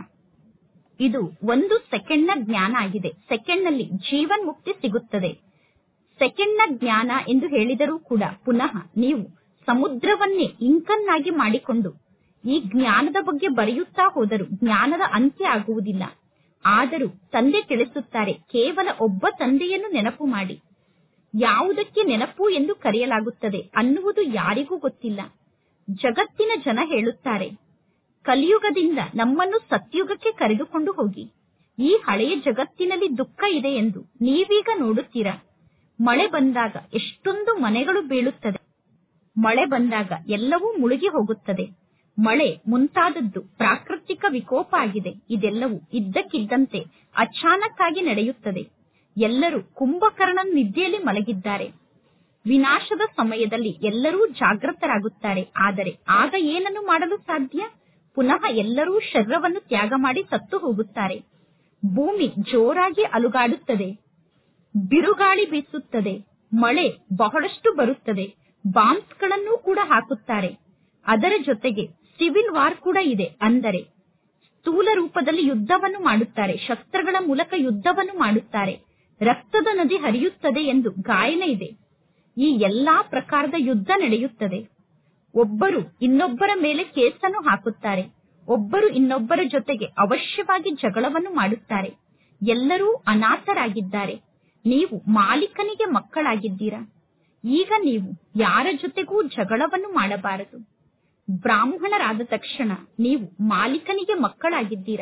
ಇದು ಒಂದು ಸೆಕೆಂಡ್ನ ಜ್ಞಾನ ಆಗಿದೆ ಸೆಕೆಂಡ್ನಲ್ಲಿ ಜೀವನ್ ಮುಕ್ತಿ ಸಿಗುತ್ತದೆ ಸೆಕೆಂಡ್ನ ಜ್ಞಾನ ಎಂದು ಹೇಳಿದರೂ ಕೂಡ ಪುನಃ ನೀವು ಸಮುದ್ರವನ್ನೇ ಇಂಕನ್ನಾಗಿ ಮಾಡಿಕೊಂಡು ಈ ಜ್ಞಾನದ ಬಗ್ಗೆ ಬರೆಯುತ್ತಾ ಹೋದರೂ ಜ್ಞಾನದ ಅಂತ್ಯ ಆಗುವುದಿಲ್ಲ ಆದರೂ ತಂದೆ ತಿಳಿಸುತ್ತಾರೆ ಕೇವಲ ಒಬ್ಬ ತಂದೆಯನ್ನು ನೆನಪು ಮಾಡಿ ಯಾವುದಕ್ಕೆ ನೆನಪು ಎಂದು ಕರೆಯಲಾಗುತ್ತದೆ ಅನ್ನುವುದು ಯಾರಿಗೂ ಗೊತ್ತಿಲ್ಲ ಜಗತ್ತಿನ ಜನ ಹೇಳುತ್ತಾರೆ ಕಲಿಯುಗದಿಂದ ನಮ್ಮನ್ನು ಸತ್ಯುಗಕ್ಕೆ ಕರೆದುಕೊಂಡು ಹೋಗಿ ಈ ಹಳೆಯ ಜಗತ್ತಿನಲ್ಲಿ ದುಃಖ ಇದೆ ಎಂದು ನೀವೀಗ ನೋಡುತ್ತೀರಾ ಮಳೆ ಬಂದಾಗ ಎಷ್ಟೊಂದು ಮನೆಗಳು ಬೀಳುತ್ತದೆ ಮಳೆ ಬಂದಾಗ ಎಲ್ಲವೂ ಮುಳುಗಿ ಹೋಗುತ್ತದೆ ಮಳೆ ಮುಂತಾದದ್ದು ಪ್ರಾಕೃತಿಕ ವಿಕೋಪ ಆಗಿದೆ ಇದೆಲ್ಲವೂ ಇದ್ದಕ್ಕಿದ್ದಂತೆ ಅಚಾನಕ್ ಆಗಿ ನಡೆಯುತ್ತದೆ ಎಲ್ಲರೂ ಕುಂಭಕರ್ಣನ ನಿದ್ದೆಯಲ್ಲಿ ಮಲಗಿದ್ದಾರೆ ವಿನಾಶದ ಸಮಯದಲ್ಲಿ ಎಲ್ಲರೂ ಜಾಗೃತರಾಗುತ್ತಾರೆ ಆದರೆ ಆಗ ಏನನ್ನು ಮಾಡಲು ಸಾಧ್ಯ ಪುನಃ ಎಲ್ಲರೂ ಶರೀರವನ್ನು ತ್ಯಾಗ ಮಾಡಿ ಸತ್ತು ಹೋಗುತ್ತಾರೆ ಭೂಮಿ ಜೋರಾಗಿ ಅಲುಗಾಡುತ್ತದೆ ಬಿರುಗಾಳಿ ಬೀಸುತ್ತದೆ ಮಳೆ ಬಹಳಷ್ಟು ಬರುತ್ತದೆ ಬಾಂಬ್ಸ್ಗಳನ್ನು ಕೂಡ ಹಾಕುತ್ತಾರೆ ಅದರ ಜೊತೆಗೆ ಸಿವಿಲ್ ವಾರ್ ಕೂಡ ಇದೆ ಅಂದರೆ ಸ್ಥೂಲ ರೂಪದಲ್ಲಿ ಯುದ್ಧವನ್ನು ಮಾಡುತ್ತಾರೆ ಶಸ್ತ್ರಗಳ ಮೂಲಕ ಯುದ್ಧವನ್ನು ಮಾಡುತ್ತಾರೆ ರಕ್ತದ ನದಿ ಹರಿಯುತ್ತದೆ ಎಂದು ಗಾಯನ ಇದೆ ಈ ಎಲ್ಲಾ ಪ್ರಕಾರದ ಯುದ್ಧ ನಡೆಯುತ್ತದೆ ಒಬ್ಬರು ಇನ್ನೊಬ್ಬರ ಮೇಲೆ ಕೇಸನ್ನು ಹಾಕುತ್ತಾರೆ ಒಬ್ಬರು ಇನ್ನೊಬ್ಬರ ಜೊತೆಗೆ ಅವಶ್ಯವಾಗಿ ಜಗಳವನ್ನು ಮಾಡುತ್ತಾರೆ ಎಲ್ಲರೂ ಅನಾಥರಾಗಿದ್ದಾರೆ ನೀವು ಮಾಲೀಕನಿಗೆ ಮಕ್ಕಳಾಗಿದ್ದೀರಾ ಈಗ ನೀವು ಯಾರ ಜೊತೆಗೂ ಜಗಳವನ್ನು ಮಾಡಬಾರದು ಬ್ರಾಹ್ಮಣರಾದ ತಕ್ಷಣ ನೀವು ಮಾಲೀಕನಿಗೆ ಮಕ್ಕಳಾಗಿದ್ದೀರಾ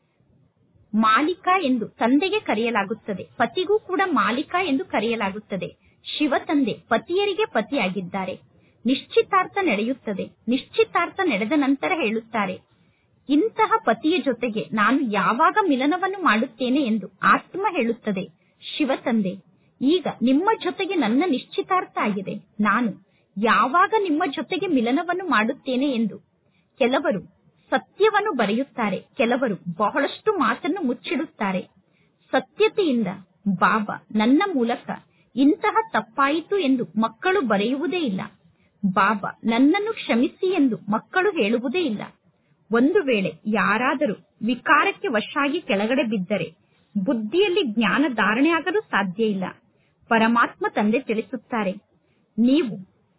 ಮಾಲೀಕ ಎಂದು ತಂದೆಗೆ ಕರೆಯಲಾಗುತ್ತದೆ ಪತಿಗೂ ಕೂಡ ಮಾಲೀಕ ಎಂದು ಕರೆಯಲಾಗುತ್ತದೆ ಶಿವ ತಂದೆ ಪತಿಯರಿಗೆ ಪತಿಯಾಗಿದ್ದಾರೆ ನಿಶ್ಚಿತಾರ್ಥ ನಡೆಯುತ್ತದೆ ನಿಶ್ಚಿತಾರ್ಥ ನಡೆದ ನಂತರ ಹೇಳುತ್ತಾರೆ ಇಂತಹ ಪತಿಯ ಜೊತೆಗೆ ನಾನು ಯಾವಾಗ ಮಿಲನವನ್ನು ಮಾಡುತ್ತೇನೆ ಎಂದು ಆತ್ಮ ಹೇಳುತ್ತದೆ ಶಿವ ತಂದೆ ಈಗ ನಿಮ್ಮ ಜೊತೆಗೆ ನನ್ನ ನಿಶ್ಚಿತಾರ್ಥ ಆಗಿದೆ ನಾನು ಯಾವಾಗ ನಿಮ್ಮ ಜೊತೆಗೆ ಮಿಲನವನ್ನು ಮಾಡುತ್ತೇನೆ ಎಂದು ಕೆಲವರು ಸತ್ಯವನ್ನು ಬರೆಯುತ್ತಾರೆ ಕೆಲವರು ಬಹಳಷ್ಟು ಮಾತನ್ನು ಮುಚ್ಚಿಡುತ್ತಾರೆ ಸತ್ಯತೆಯಿಂದ ಬಾಬಾ ನನ್ನ ಮೂಲಕ ಇಂತಹ ತಪ್ಪಾಯಿತು ಎಂದು ಮಕ್ಕಳು ಬರೆಯುವುದೇ ಇಲ್ಲ ಬಾಬಾ ನನ್ನನ್ನು ಕ್ಷಮಿಸಿ ಎಂದು ಮಕ್ಕಳು ಹೇಳುವುದೇ ಇಲ್ಲ ಒಂದು ವೇಳೆ ಯಾರಾದರೂ ವಿಕಾರಕ್ಕೆ ವಶಾಗಿ ಕೆಳಗಡೆ ಬಿದ್ದರೆ ಬುದ್ಧಿಯಲ್ಲಿ ಜ್ಞಾನ ಧಾರಣೆಯಾಗಲು ಸಾಧ್ಯ ಇಲ್ಲ ಪರಮಾತ್ಮ ತಂದೆ ತಿಳಿಸುತ್ತಾರೆ ನೀವು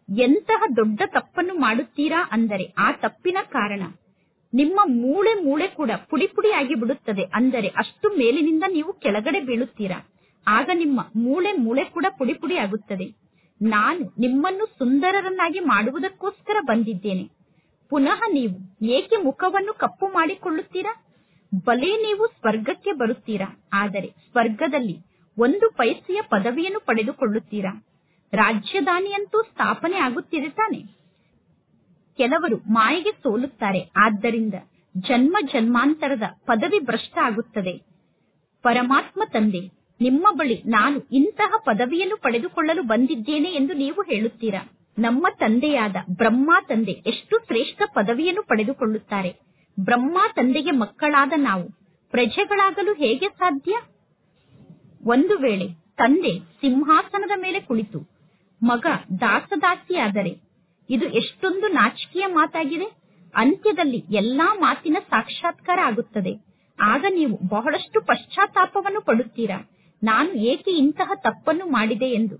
ಎಂತಹ ದೊಡ್ಡ ತಪ್ಪನ್ನು ಮಾಡುತ್ತೀರಾ ಅಂದರೆ ಆ ತಪ್ಪಿನ ಕಾರಣ ನಿಮ್ಮ ಮೂಳೆ ಮೂಳೆ ಕೂಡ ಪುಡಿ ಪುಡಿಯಾಗಿ ಬಿಡುತ್ತದೆ ಅಂದರೆ ಅಷ್ಟು ಮೇಲಿನಿಂದ ನೀವು ಕೆಳಗಡೆ ಬೀಳುತ್ತೀರಾ ಆಗ ನಿಮ್ಮ ಮೂಳೆ ಮೂಳೆ ಕೂಡ ಪುಡಿ ಪುಡಿ ಆಗುತ್ತದೆ ನಾನು ನಿಮ್ಮನ್ನು ಸುಂದರರನ್ನಾಗಿ ಮಾಡುವುದಕ್ಕೋಸ್ಕರ ಬಂದಿದ್ದೇನೆ ಪುನಃ ನೀವು ಏಕೆ ಮುಖವನ್ನು ಕಪ್ಪು ಮಾಡಿಕೊಳ್ಳುತ್ತೀರಾ ಬಲೆ ನೀವು ಸ್ವರ್ಗಕ್ಕೆ ಬರುತ್ತೀರಾ ಆದರೆ ಸ್ವರ್ಗದಲ್ಲಿ ಒಂದು ಪೈಸೆಯ ಪದವಿಯನ್ನು ಪಡೆದುಕೊಳ್ಳುತ್ತೀರಾ ರಾಜ್ಯದಾನಿಯಂತೂ ಸ್ಥಾಪನೆ ಆಗುತ್ತಿದೆ ತಾನೆ ಕೆಲವರು ಮಾಯೆಗೆ ಸೋಲುತ್ತಾರೆ ಆದ್ದರಿಂದ ಜನ್ಮ ಜನ್ಮಾಂತರದ ಪದವಿ ಭ್ರಷ್ಟ ಆಗುತ್ತದೆ ಪರಮಾತ್ಮ ತಂದೆ ನಿಮ್ಮ ಬಳಿ ನಾನು ಇಂತಹ ಪದವಿಯನ್ನು ಪಡೆದುಕೊಳ್ಳಲು ಬಂದಿದ್ದೇನೆ ಎಂದು ನೀವು ಹೇಳುತ್ತೀರಾ ನಮ್ಮ ತಂದೆಯಾದ ಬ್ರಹ್ಮ ತಂದೆ ಎಷ್ಟು ಶ್ರೇಷ್ಠ ಪದವಿಯನ್ನು ಪಡೆದುಕೊಳ್ಳುತ್ತಾರೆ ಬ್ರಹ್ಮ ತಂದೆಗೆ ಮಕ್ಕಳಾದ ನಾವು ಪ್ರಜೆಗಳಾಗಲು ಹೇಗೆ ಸಾಧ್ಯ ಒಂದು ವೇಳೆ ತಂದೆ ಸಿಂಹಾಸನದ ಮೇಲೆ ಕುಳಿತು ಮಗ ದಾಸದಾಸಿಯಾದರೆ ಇದು ಎಷ್ಟೊಂದು ನಾಚಿಕೆಯ ಮಾತಾಗಿದೆ ಅಂತ್ಯದಲ್ಲಿ ಎಲ್ಲಾ ಮಾತಿನ ಸಾಕ್ಷಾತ್ಕಾರ ಆಗುತ್ತದೆ ಆಗ ನೀವು ಬಹಳಷ್ಟು ಪಶ್ಚಾತ್ತಾಪವನ್ನು ಪಡುತ್ತೀರಾ ನಾನು ಏಕೆ ಇಂತಹ ತಪ್ಪನ್ನು ಮಾಡಿದೆ ಎಂದು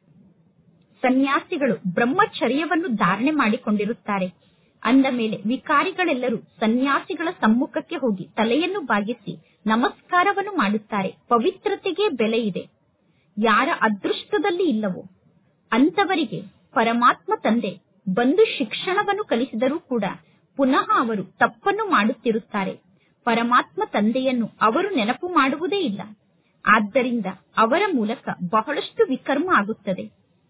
ಸನ್ಯಾಸಿಗಳು ಬ್ರಹ್ಮಚರ್ಯವನ್ನು ಧಾರಣೆ ಮಾಡಿಕೊಂಡಿರುತ್ತಾರೆ ಅಂದ ಮೇಲೆ ವಿಕಾರಿಗಳೆಲ್ಲರೂ ಸನ್ಯಾಸಿಗಳ ಸಮ್ಮುಖಕ್ಕೆ ಹೋಗಿ ತಲೆಯನ್ನು ಬಾಗಿಸಿ ನಮಸ್ಕಾರವನ್ನು ಮಾಡುತ್ತಾರೆ ಪವಿತ್ರತೆಗೆ ಬೆಲೆ ಇದೆ ಯಾರ ಅದೃಷ್ಟದಲ್ಲಿ ಇಲ್ಲವೋ ಅಂತವರಿಗೆ ಪರಮಾತ್ಮ ತಂದೆ ಬಂದು ಶಿಕ್ಷಣವನ್ನು ಕಲಿಸಿದರೂ ಕೂಡ ಪುನಃ ಅವರು ತಪ್ಪನ್ನು ಮಾಡುತ್ತಿರುತ್ತಾರೆ ಪರಮಾತ್ಮ ತಂದೆಯನ್ನು ಅವರು ನೆನಪು ಮಾಡುವುದೇ ಇಲ್ಲ ಆದ್ದರಿಂದ ಅವರ ಮೂಲಕ ಬಹಳಷ್ಟು ವಿಕರ್ಮ ಆಗುತ್ತದೆ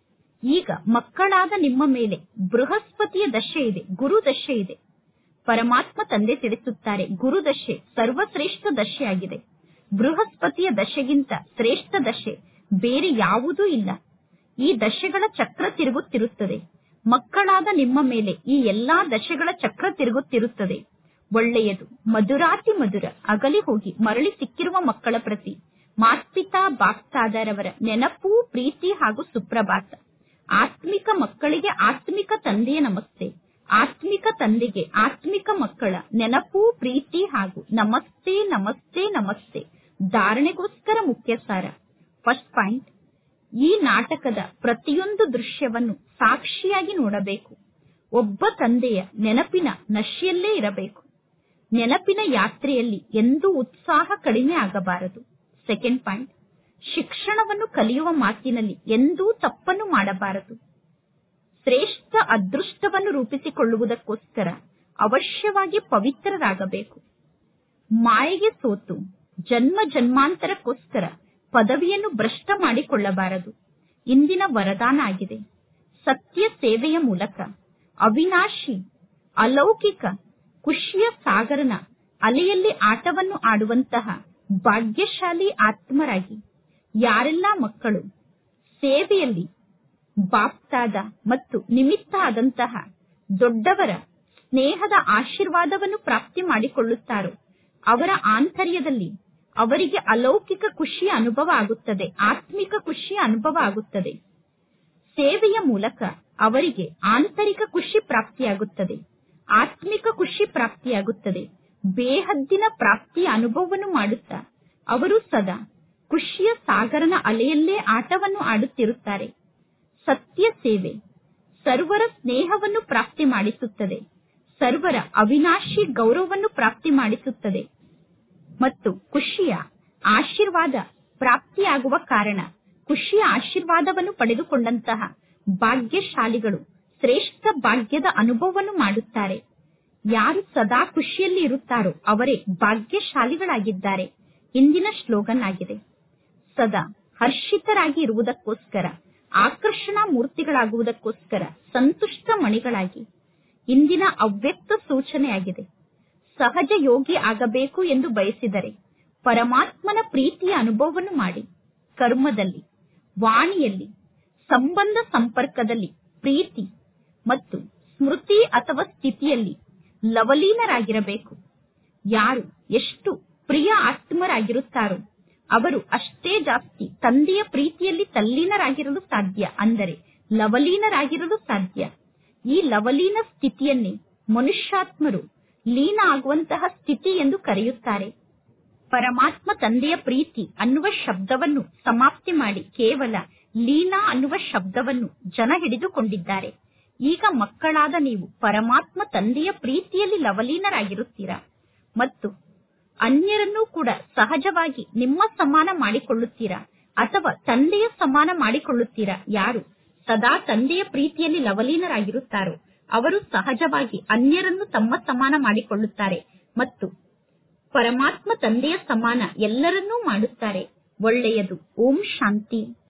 ಈಗ ಮಕ್ಕಳಾದ ನಿಮ್ಮ ಮೇಲೆ ಬೃಹಸ್ಪತಿಯ ದಶೆ ಇದೆ ಗುರು ದಶೆ ಇದೆ ಪರಮಾತ್ಮ ತಂದೆ ತಿಳಿಸುತ್ತಾರೆ ಗುರು ದಶೆ ಸರ್ವಶ್ರೇಷ್ಠ ದಶೆಯಾಗಿದೆ ಬೃಹಸ್ಪತಿಯ ದಶೆಗಿಂತ ಶ್ರೇಷ್ಠ ದಶೆ ಬೇರೆ ಯಾವುದೂ ಇಲ್ಲ ಈ ದಶೆಗಳ ಚಕ್ರ ತಿರುಗುತ್ತಿರುತ್ತದೆ ಮಕ್ಕಳಾದ ನಿಮ್ಮ ಮೇಲೆ ಈ ಎಲ್ಲಾ ದಶೆಗಳ ಚಕ್ರ ತಿರುಗುತ್ತಿರುತ್ತದೆ ಒಳ್ಳೆಯದು ಮಧುರಾತಿ ಮಧುರ ಅಗಲಿ ಹೋಗಿ ಮರಳಿ ಸಿಕ್ಕಿರುವ ಮಕ್ಕಳ ಪ್ರತಿ ಮಾತ್ಪಿತಾ ಬಾಕ್ತಾದರವರ ನೆನಪು ಪ್ರೀತಿ ಹಾಗೂ ಸುಪ್ರಭಾತ ಆತ್ಮಿಕ ಮಕ್ಕಳಿಗೆ ಆತ್ಮಿಕ ತಂದೆಯ ನಮಸ್ತೆ ಆತ್ಮಿಕ ತಂದೆಗೆ ಆತ್ಮಿಕ ಮಕ್ಕಳ ನೆನಪು ಪ್ರೀತಿ ಹಾಗೂ ನಮಸ್ತೆ ನಮಸ್ತೆ ನಮಸ್ತೆ ಧಾರಣೆಗೋಸ್ಕರ ಮುಖ್ಯ ಸಾರ ಫಸ್ಟ್ ಪಾಯಿಂಟ್ ಈ ನಾಟಕದ ಪ್ರತಿಯೊಂದು ದೃಶ್ಯವನ್ನು ಸಾಕ್ಷಿಯಾಗಿ ನೋಡಬೇಕು ಒಬ್ಬ ತಂದೆಯ ನೆನಪಿನ ನಶೆಯಲ್ಲೇ ಇರಬೇಕು ನೆನಪಿನ ಯಾತ್ರೆಯಲ್ಲಿ ಎಂದೂ ಉತ್ಸಾಹ ಕಡಿಮೆ ಆಗಬಾರದು ಸೆಕೆಂಡ್ ಪಾಯಿಂಟ್ ಶಿಕ್ಷಣವನ್ನು ಕಲಿಯುವ ಮಾತಿನಲ್ಲಿ ಎಂದೂ ತಪ್ಪನ್ನು ಮಾಡಬಾರದು ಶ್ರೇಷ್ಠ ಅದೃಷ್ಟವನ್ನು ರೂಪಿಸಿಕೊಳ್ಳುವುದಕ್ಕೋಸ್ಕರ ಅವಶ್ಯವಾಗಿ ಪವಿತ್ರರಾಗಬೇಕು ಮಾಯೆಗೆ ಸೋತು ಜನ್ಮ ಜನ್ಮಾಂತರಕ್ಕೋಸ್ಕರ ಪದವಿಯನ್ನು ಭ್ರಷ್ಟ ಮಾಡಿಕೊಳ್ಳಬಾರದು ಇಂದಿನ ವರದಾನ ಆಗಿದೆ ಸತ್ಯ ಸೇವೆಯ ಮೂಲಕ ಅವಿನಾಶಿ ಅಲೌಕಿಕ ಖುಷಿಯ ಸಾಗರನ ಅಲೆಯಲ್ಲಿ ಆಟವನ್ನು ಆಡುವಂತಹ ಭಾಗ್ಯಶಾಲಿ ಆತ್ಮರಾಗಿ ಯಾರೆಲ್ಲ ಮಕ್ಕಳು ಸೇವೆಯಲ್ಲಿ ಬಾಪ್ತಾದ ಮತ್ತು ನಿಮಿತ್ತ ಆದಂತಹ ದೊಡ್ಡವರ ಸ್ನೇಹದ ಆಶೀರ್ವಾದವನ್ನು ಪ್ರಾಪ್ತಿ ಮಾಡಿಕೊಳ್ಳುತ್ತಾರೋ ಅವರ ಆಂತರ್ಯದಲ್ಲಿ ಅವರಿಗೆ ಅಲೌಕಿಕ ಖುಷಿಯ ಅನುಭವ ಆಗುತ್ತದೆ ಆತ್ಮಿಕ ಖುಷಿಯ ಅನುಭವ ಆಗುತ್ತದೆ ಸೇವೆಯ ಮೂಲಕ ಅವರಿಗೆ ಆಂತರಿಕ ಖುಷಿ ಪ್ರಾಪ್ತಿಯಾಗುತ್ತದೆ ಆತ್ಮಿಕ ಖುಷಿ ಪ್ರಾಪ್ತಿಯಾಗುತ್ತದೆ ಬೇಹದ್ದಿನ ಪ್ರಾಪ್ತಿಯ ಅನುಭವವನ್ನು ಮಾಡುತ್ತಾ ಅವರು ಸದಾ ಖುಷಿಯ ಸಾಗರನ ಅಲೆಯಲ್ಲೇ ಆಟವನ್ನು ಆಡುತ್ತಿರುತ್ತಾರೆ ಸತ್ಯ ಸೇವೆ ಸರ್ವರ ಸ್ನೇಹವನ್ನು ಪ್ರಾಪ್ತಿ ಮಾಡಿಸುತ್ತದೆ ಸರ್ವರ ಅವಿನಾಶಿ ಗೌರವವನ್ನು ಪ್ರಾಪ್ತಿ ಮಾಡಿಸುತ್ತದೆ ಮತ್ತು ಖುಷಿಯ ಆಶೀರ್ವಾದ ಪ್ರಾಪ್ತಿಯಾಗುವ ಕಾರಣ ಖುಷಿಯ ಆಶೀರ್ವಾದವನ್ನು ಪಡೆದುಕೊಂಡಂತಹ ಭಾಗ್ಯಶಾಲಿಗಳು ಶ್ರೇಷ್ಠ ಭಾಗ್ಯದ ಅನುಭವವನ್ನು ಮಾಡುತ್ತಾರೆ ಯಾರು ಸದಾ ಖುಷಿಯಲ್ಲಿ ಇರುತ್ತಾರೋ ಅವರೇ ಭಾಗ್ಯಶಾಲಿಗಳಾಗಿದ್ದಾರೆ ಇಂದಿನ ಶ್ಲೋಗನ್ ಆಗಿದೆ ಸದಾ ಹರ್ಷಿತರಾಗಿ ಇರುವುದಕ್ಕೋಸ್ಕರ ಆಕರ್ಷಣಾ ಮೂರ್ತಿಗಳಾಗುವುದಕ್ಕೋಸ್ಕರ ಸಂತುಷ್ಟ ಮಣಿಗಳಾಗಿ ಇಂದಿನ ಅವ್ಯಕ್ತ ಸೂಚನೆಯಾಗಿದೆ ಸಹಜ ಯೋಗಿ ಆಗಬೇಕು ಎಂದು ಬಯಸಿದರೆ ಪರಮಾತ್ಮನ ಪ್ರೀತಿಯ ಅನುಭವವನ್ನು ಮಾಡಿ ಕರ್ಮದಲ್ಲಿ ವಾಣಿಯಲ್ಲಿ ಸಂಬಂಧ ಸಂಪರ್ಕದಲ್ಲಿ ಪ್ರೀತಿ ಮತ್ತು ಸ್ಮೃತಿ ಅಥವಾ ಸ್ಥಿತಿಯಲ್ಲಿ ಲವಲೀನರಾಗಿರಬೇಕು ಯಾರು ಎಷ್ಟು ಪ್ರಿಯ ಆತ್ಮರಾಗಿರುತ್ತಾರೋ ಅವರು ಅಷ್ಟೇ ಜಾಸ್ತಿ ತಂದೆಯ ಪ್ರೀತಿಯಲ್ಲಿ ತಲ್ಲೀನರಾಗಿರಲು ಸಾಧ್ಯ ಅಂದರೆ ಲವಲೀನರಾಗಿರಲು ಸಾಧ್ಯ ಈ ಲವಲೀನ ಸ್ಥಿತಿಯನ್ನೇ ಮನುಷ್ಯಾತ್ಮರು ಲೀನ ಆಗುವಂತಹ ಸ್ಥಿತಿ ಎಂದು ಕರೆಯುತ್ತಾರೆ ಪರಮಾತ್ಮ ತಂದೆಯ ಪ್ರೀತಿ ಅನ್ನುವ ಶಬ್ದವನ್ನು ಸಮಾಪ್ತಿ ಮಾಡಿ ಕೇವಲ ಲೀನಾ ಅನ್ನುವ ಶಬ್ದವನ್ನು ಜನ ಹಿಡಿದುಕೊಂಡಿದ್ದಾರೆ ಈಗ ಮಕ್ಕಳಾದ ನೀವು ಪರಮಾತ್ಮ ತಂದೆಯ ಪ್ರೀತಿಯಲ್ಲಿ ಲವಲೀನರಾಗಿರುತ್ತೀರಾ ಮತ್ತು ಅನ್ಯರನ್ನೂ ಕೂಡ ಸಹಜವಾಗಿ ನಿಮ್ಮ ಸಮಾನ ಮಾಡಿಕೊಳ್ಳುತ್ತೀರಾ ಅಥವಾ ತಂದೆಯ ಸಮಾನ ಮಾಡಿಕೊಳ್ಳುತ್ತೀರಾ ಯಾರು ಸದಾ ತಂದೆಯ ಪ್ರೀತಿಯಲ್ಲಿ ಲವಲೀನರಾಗಿರುತ್ತಾರೋ ಅವರು ಸಹಜವಾಗಿ ಅನ್ಯರನ್ನು ತಮ್ಮ ಸಮಾನ ಮಾಡಿಕೊಳ್ಳುತ್ತಾರೆ ಮತ್ತು ಪರಮಾತ್ಮ ತಂದೆಯ ಸಮಾನ ಎಲ್ಲರನ್ನೂ ಮಾಡುತ್ತಾರೆ ಒಳ್ಳೆಯದು ಓಂ ಶಾಂತಿ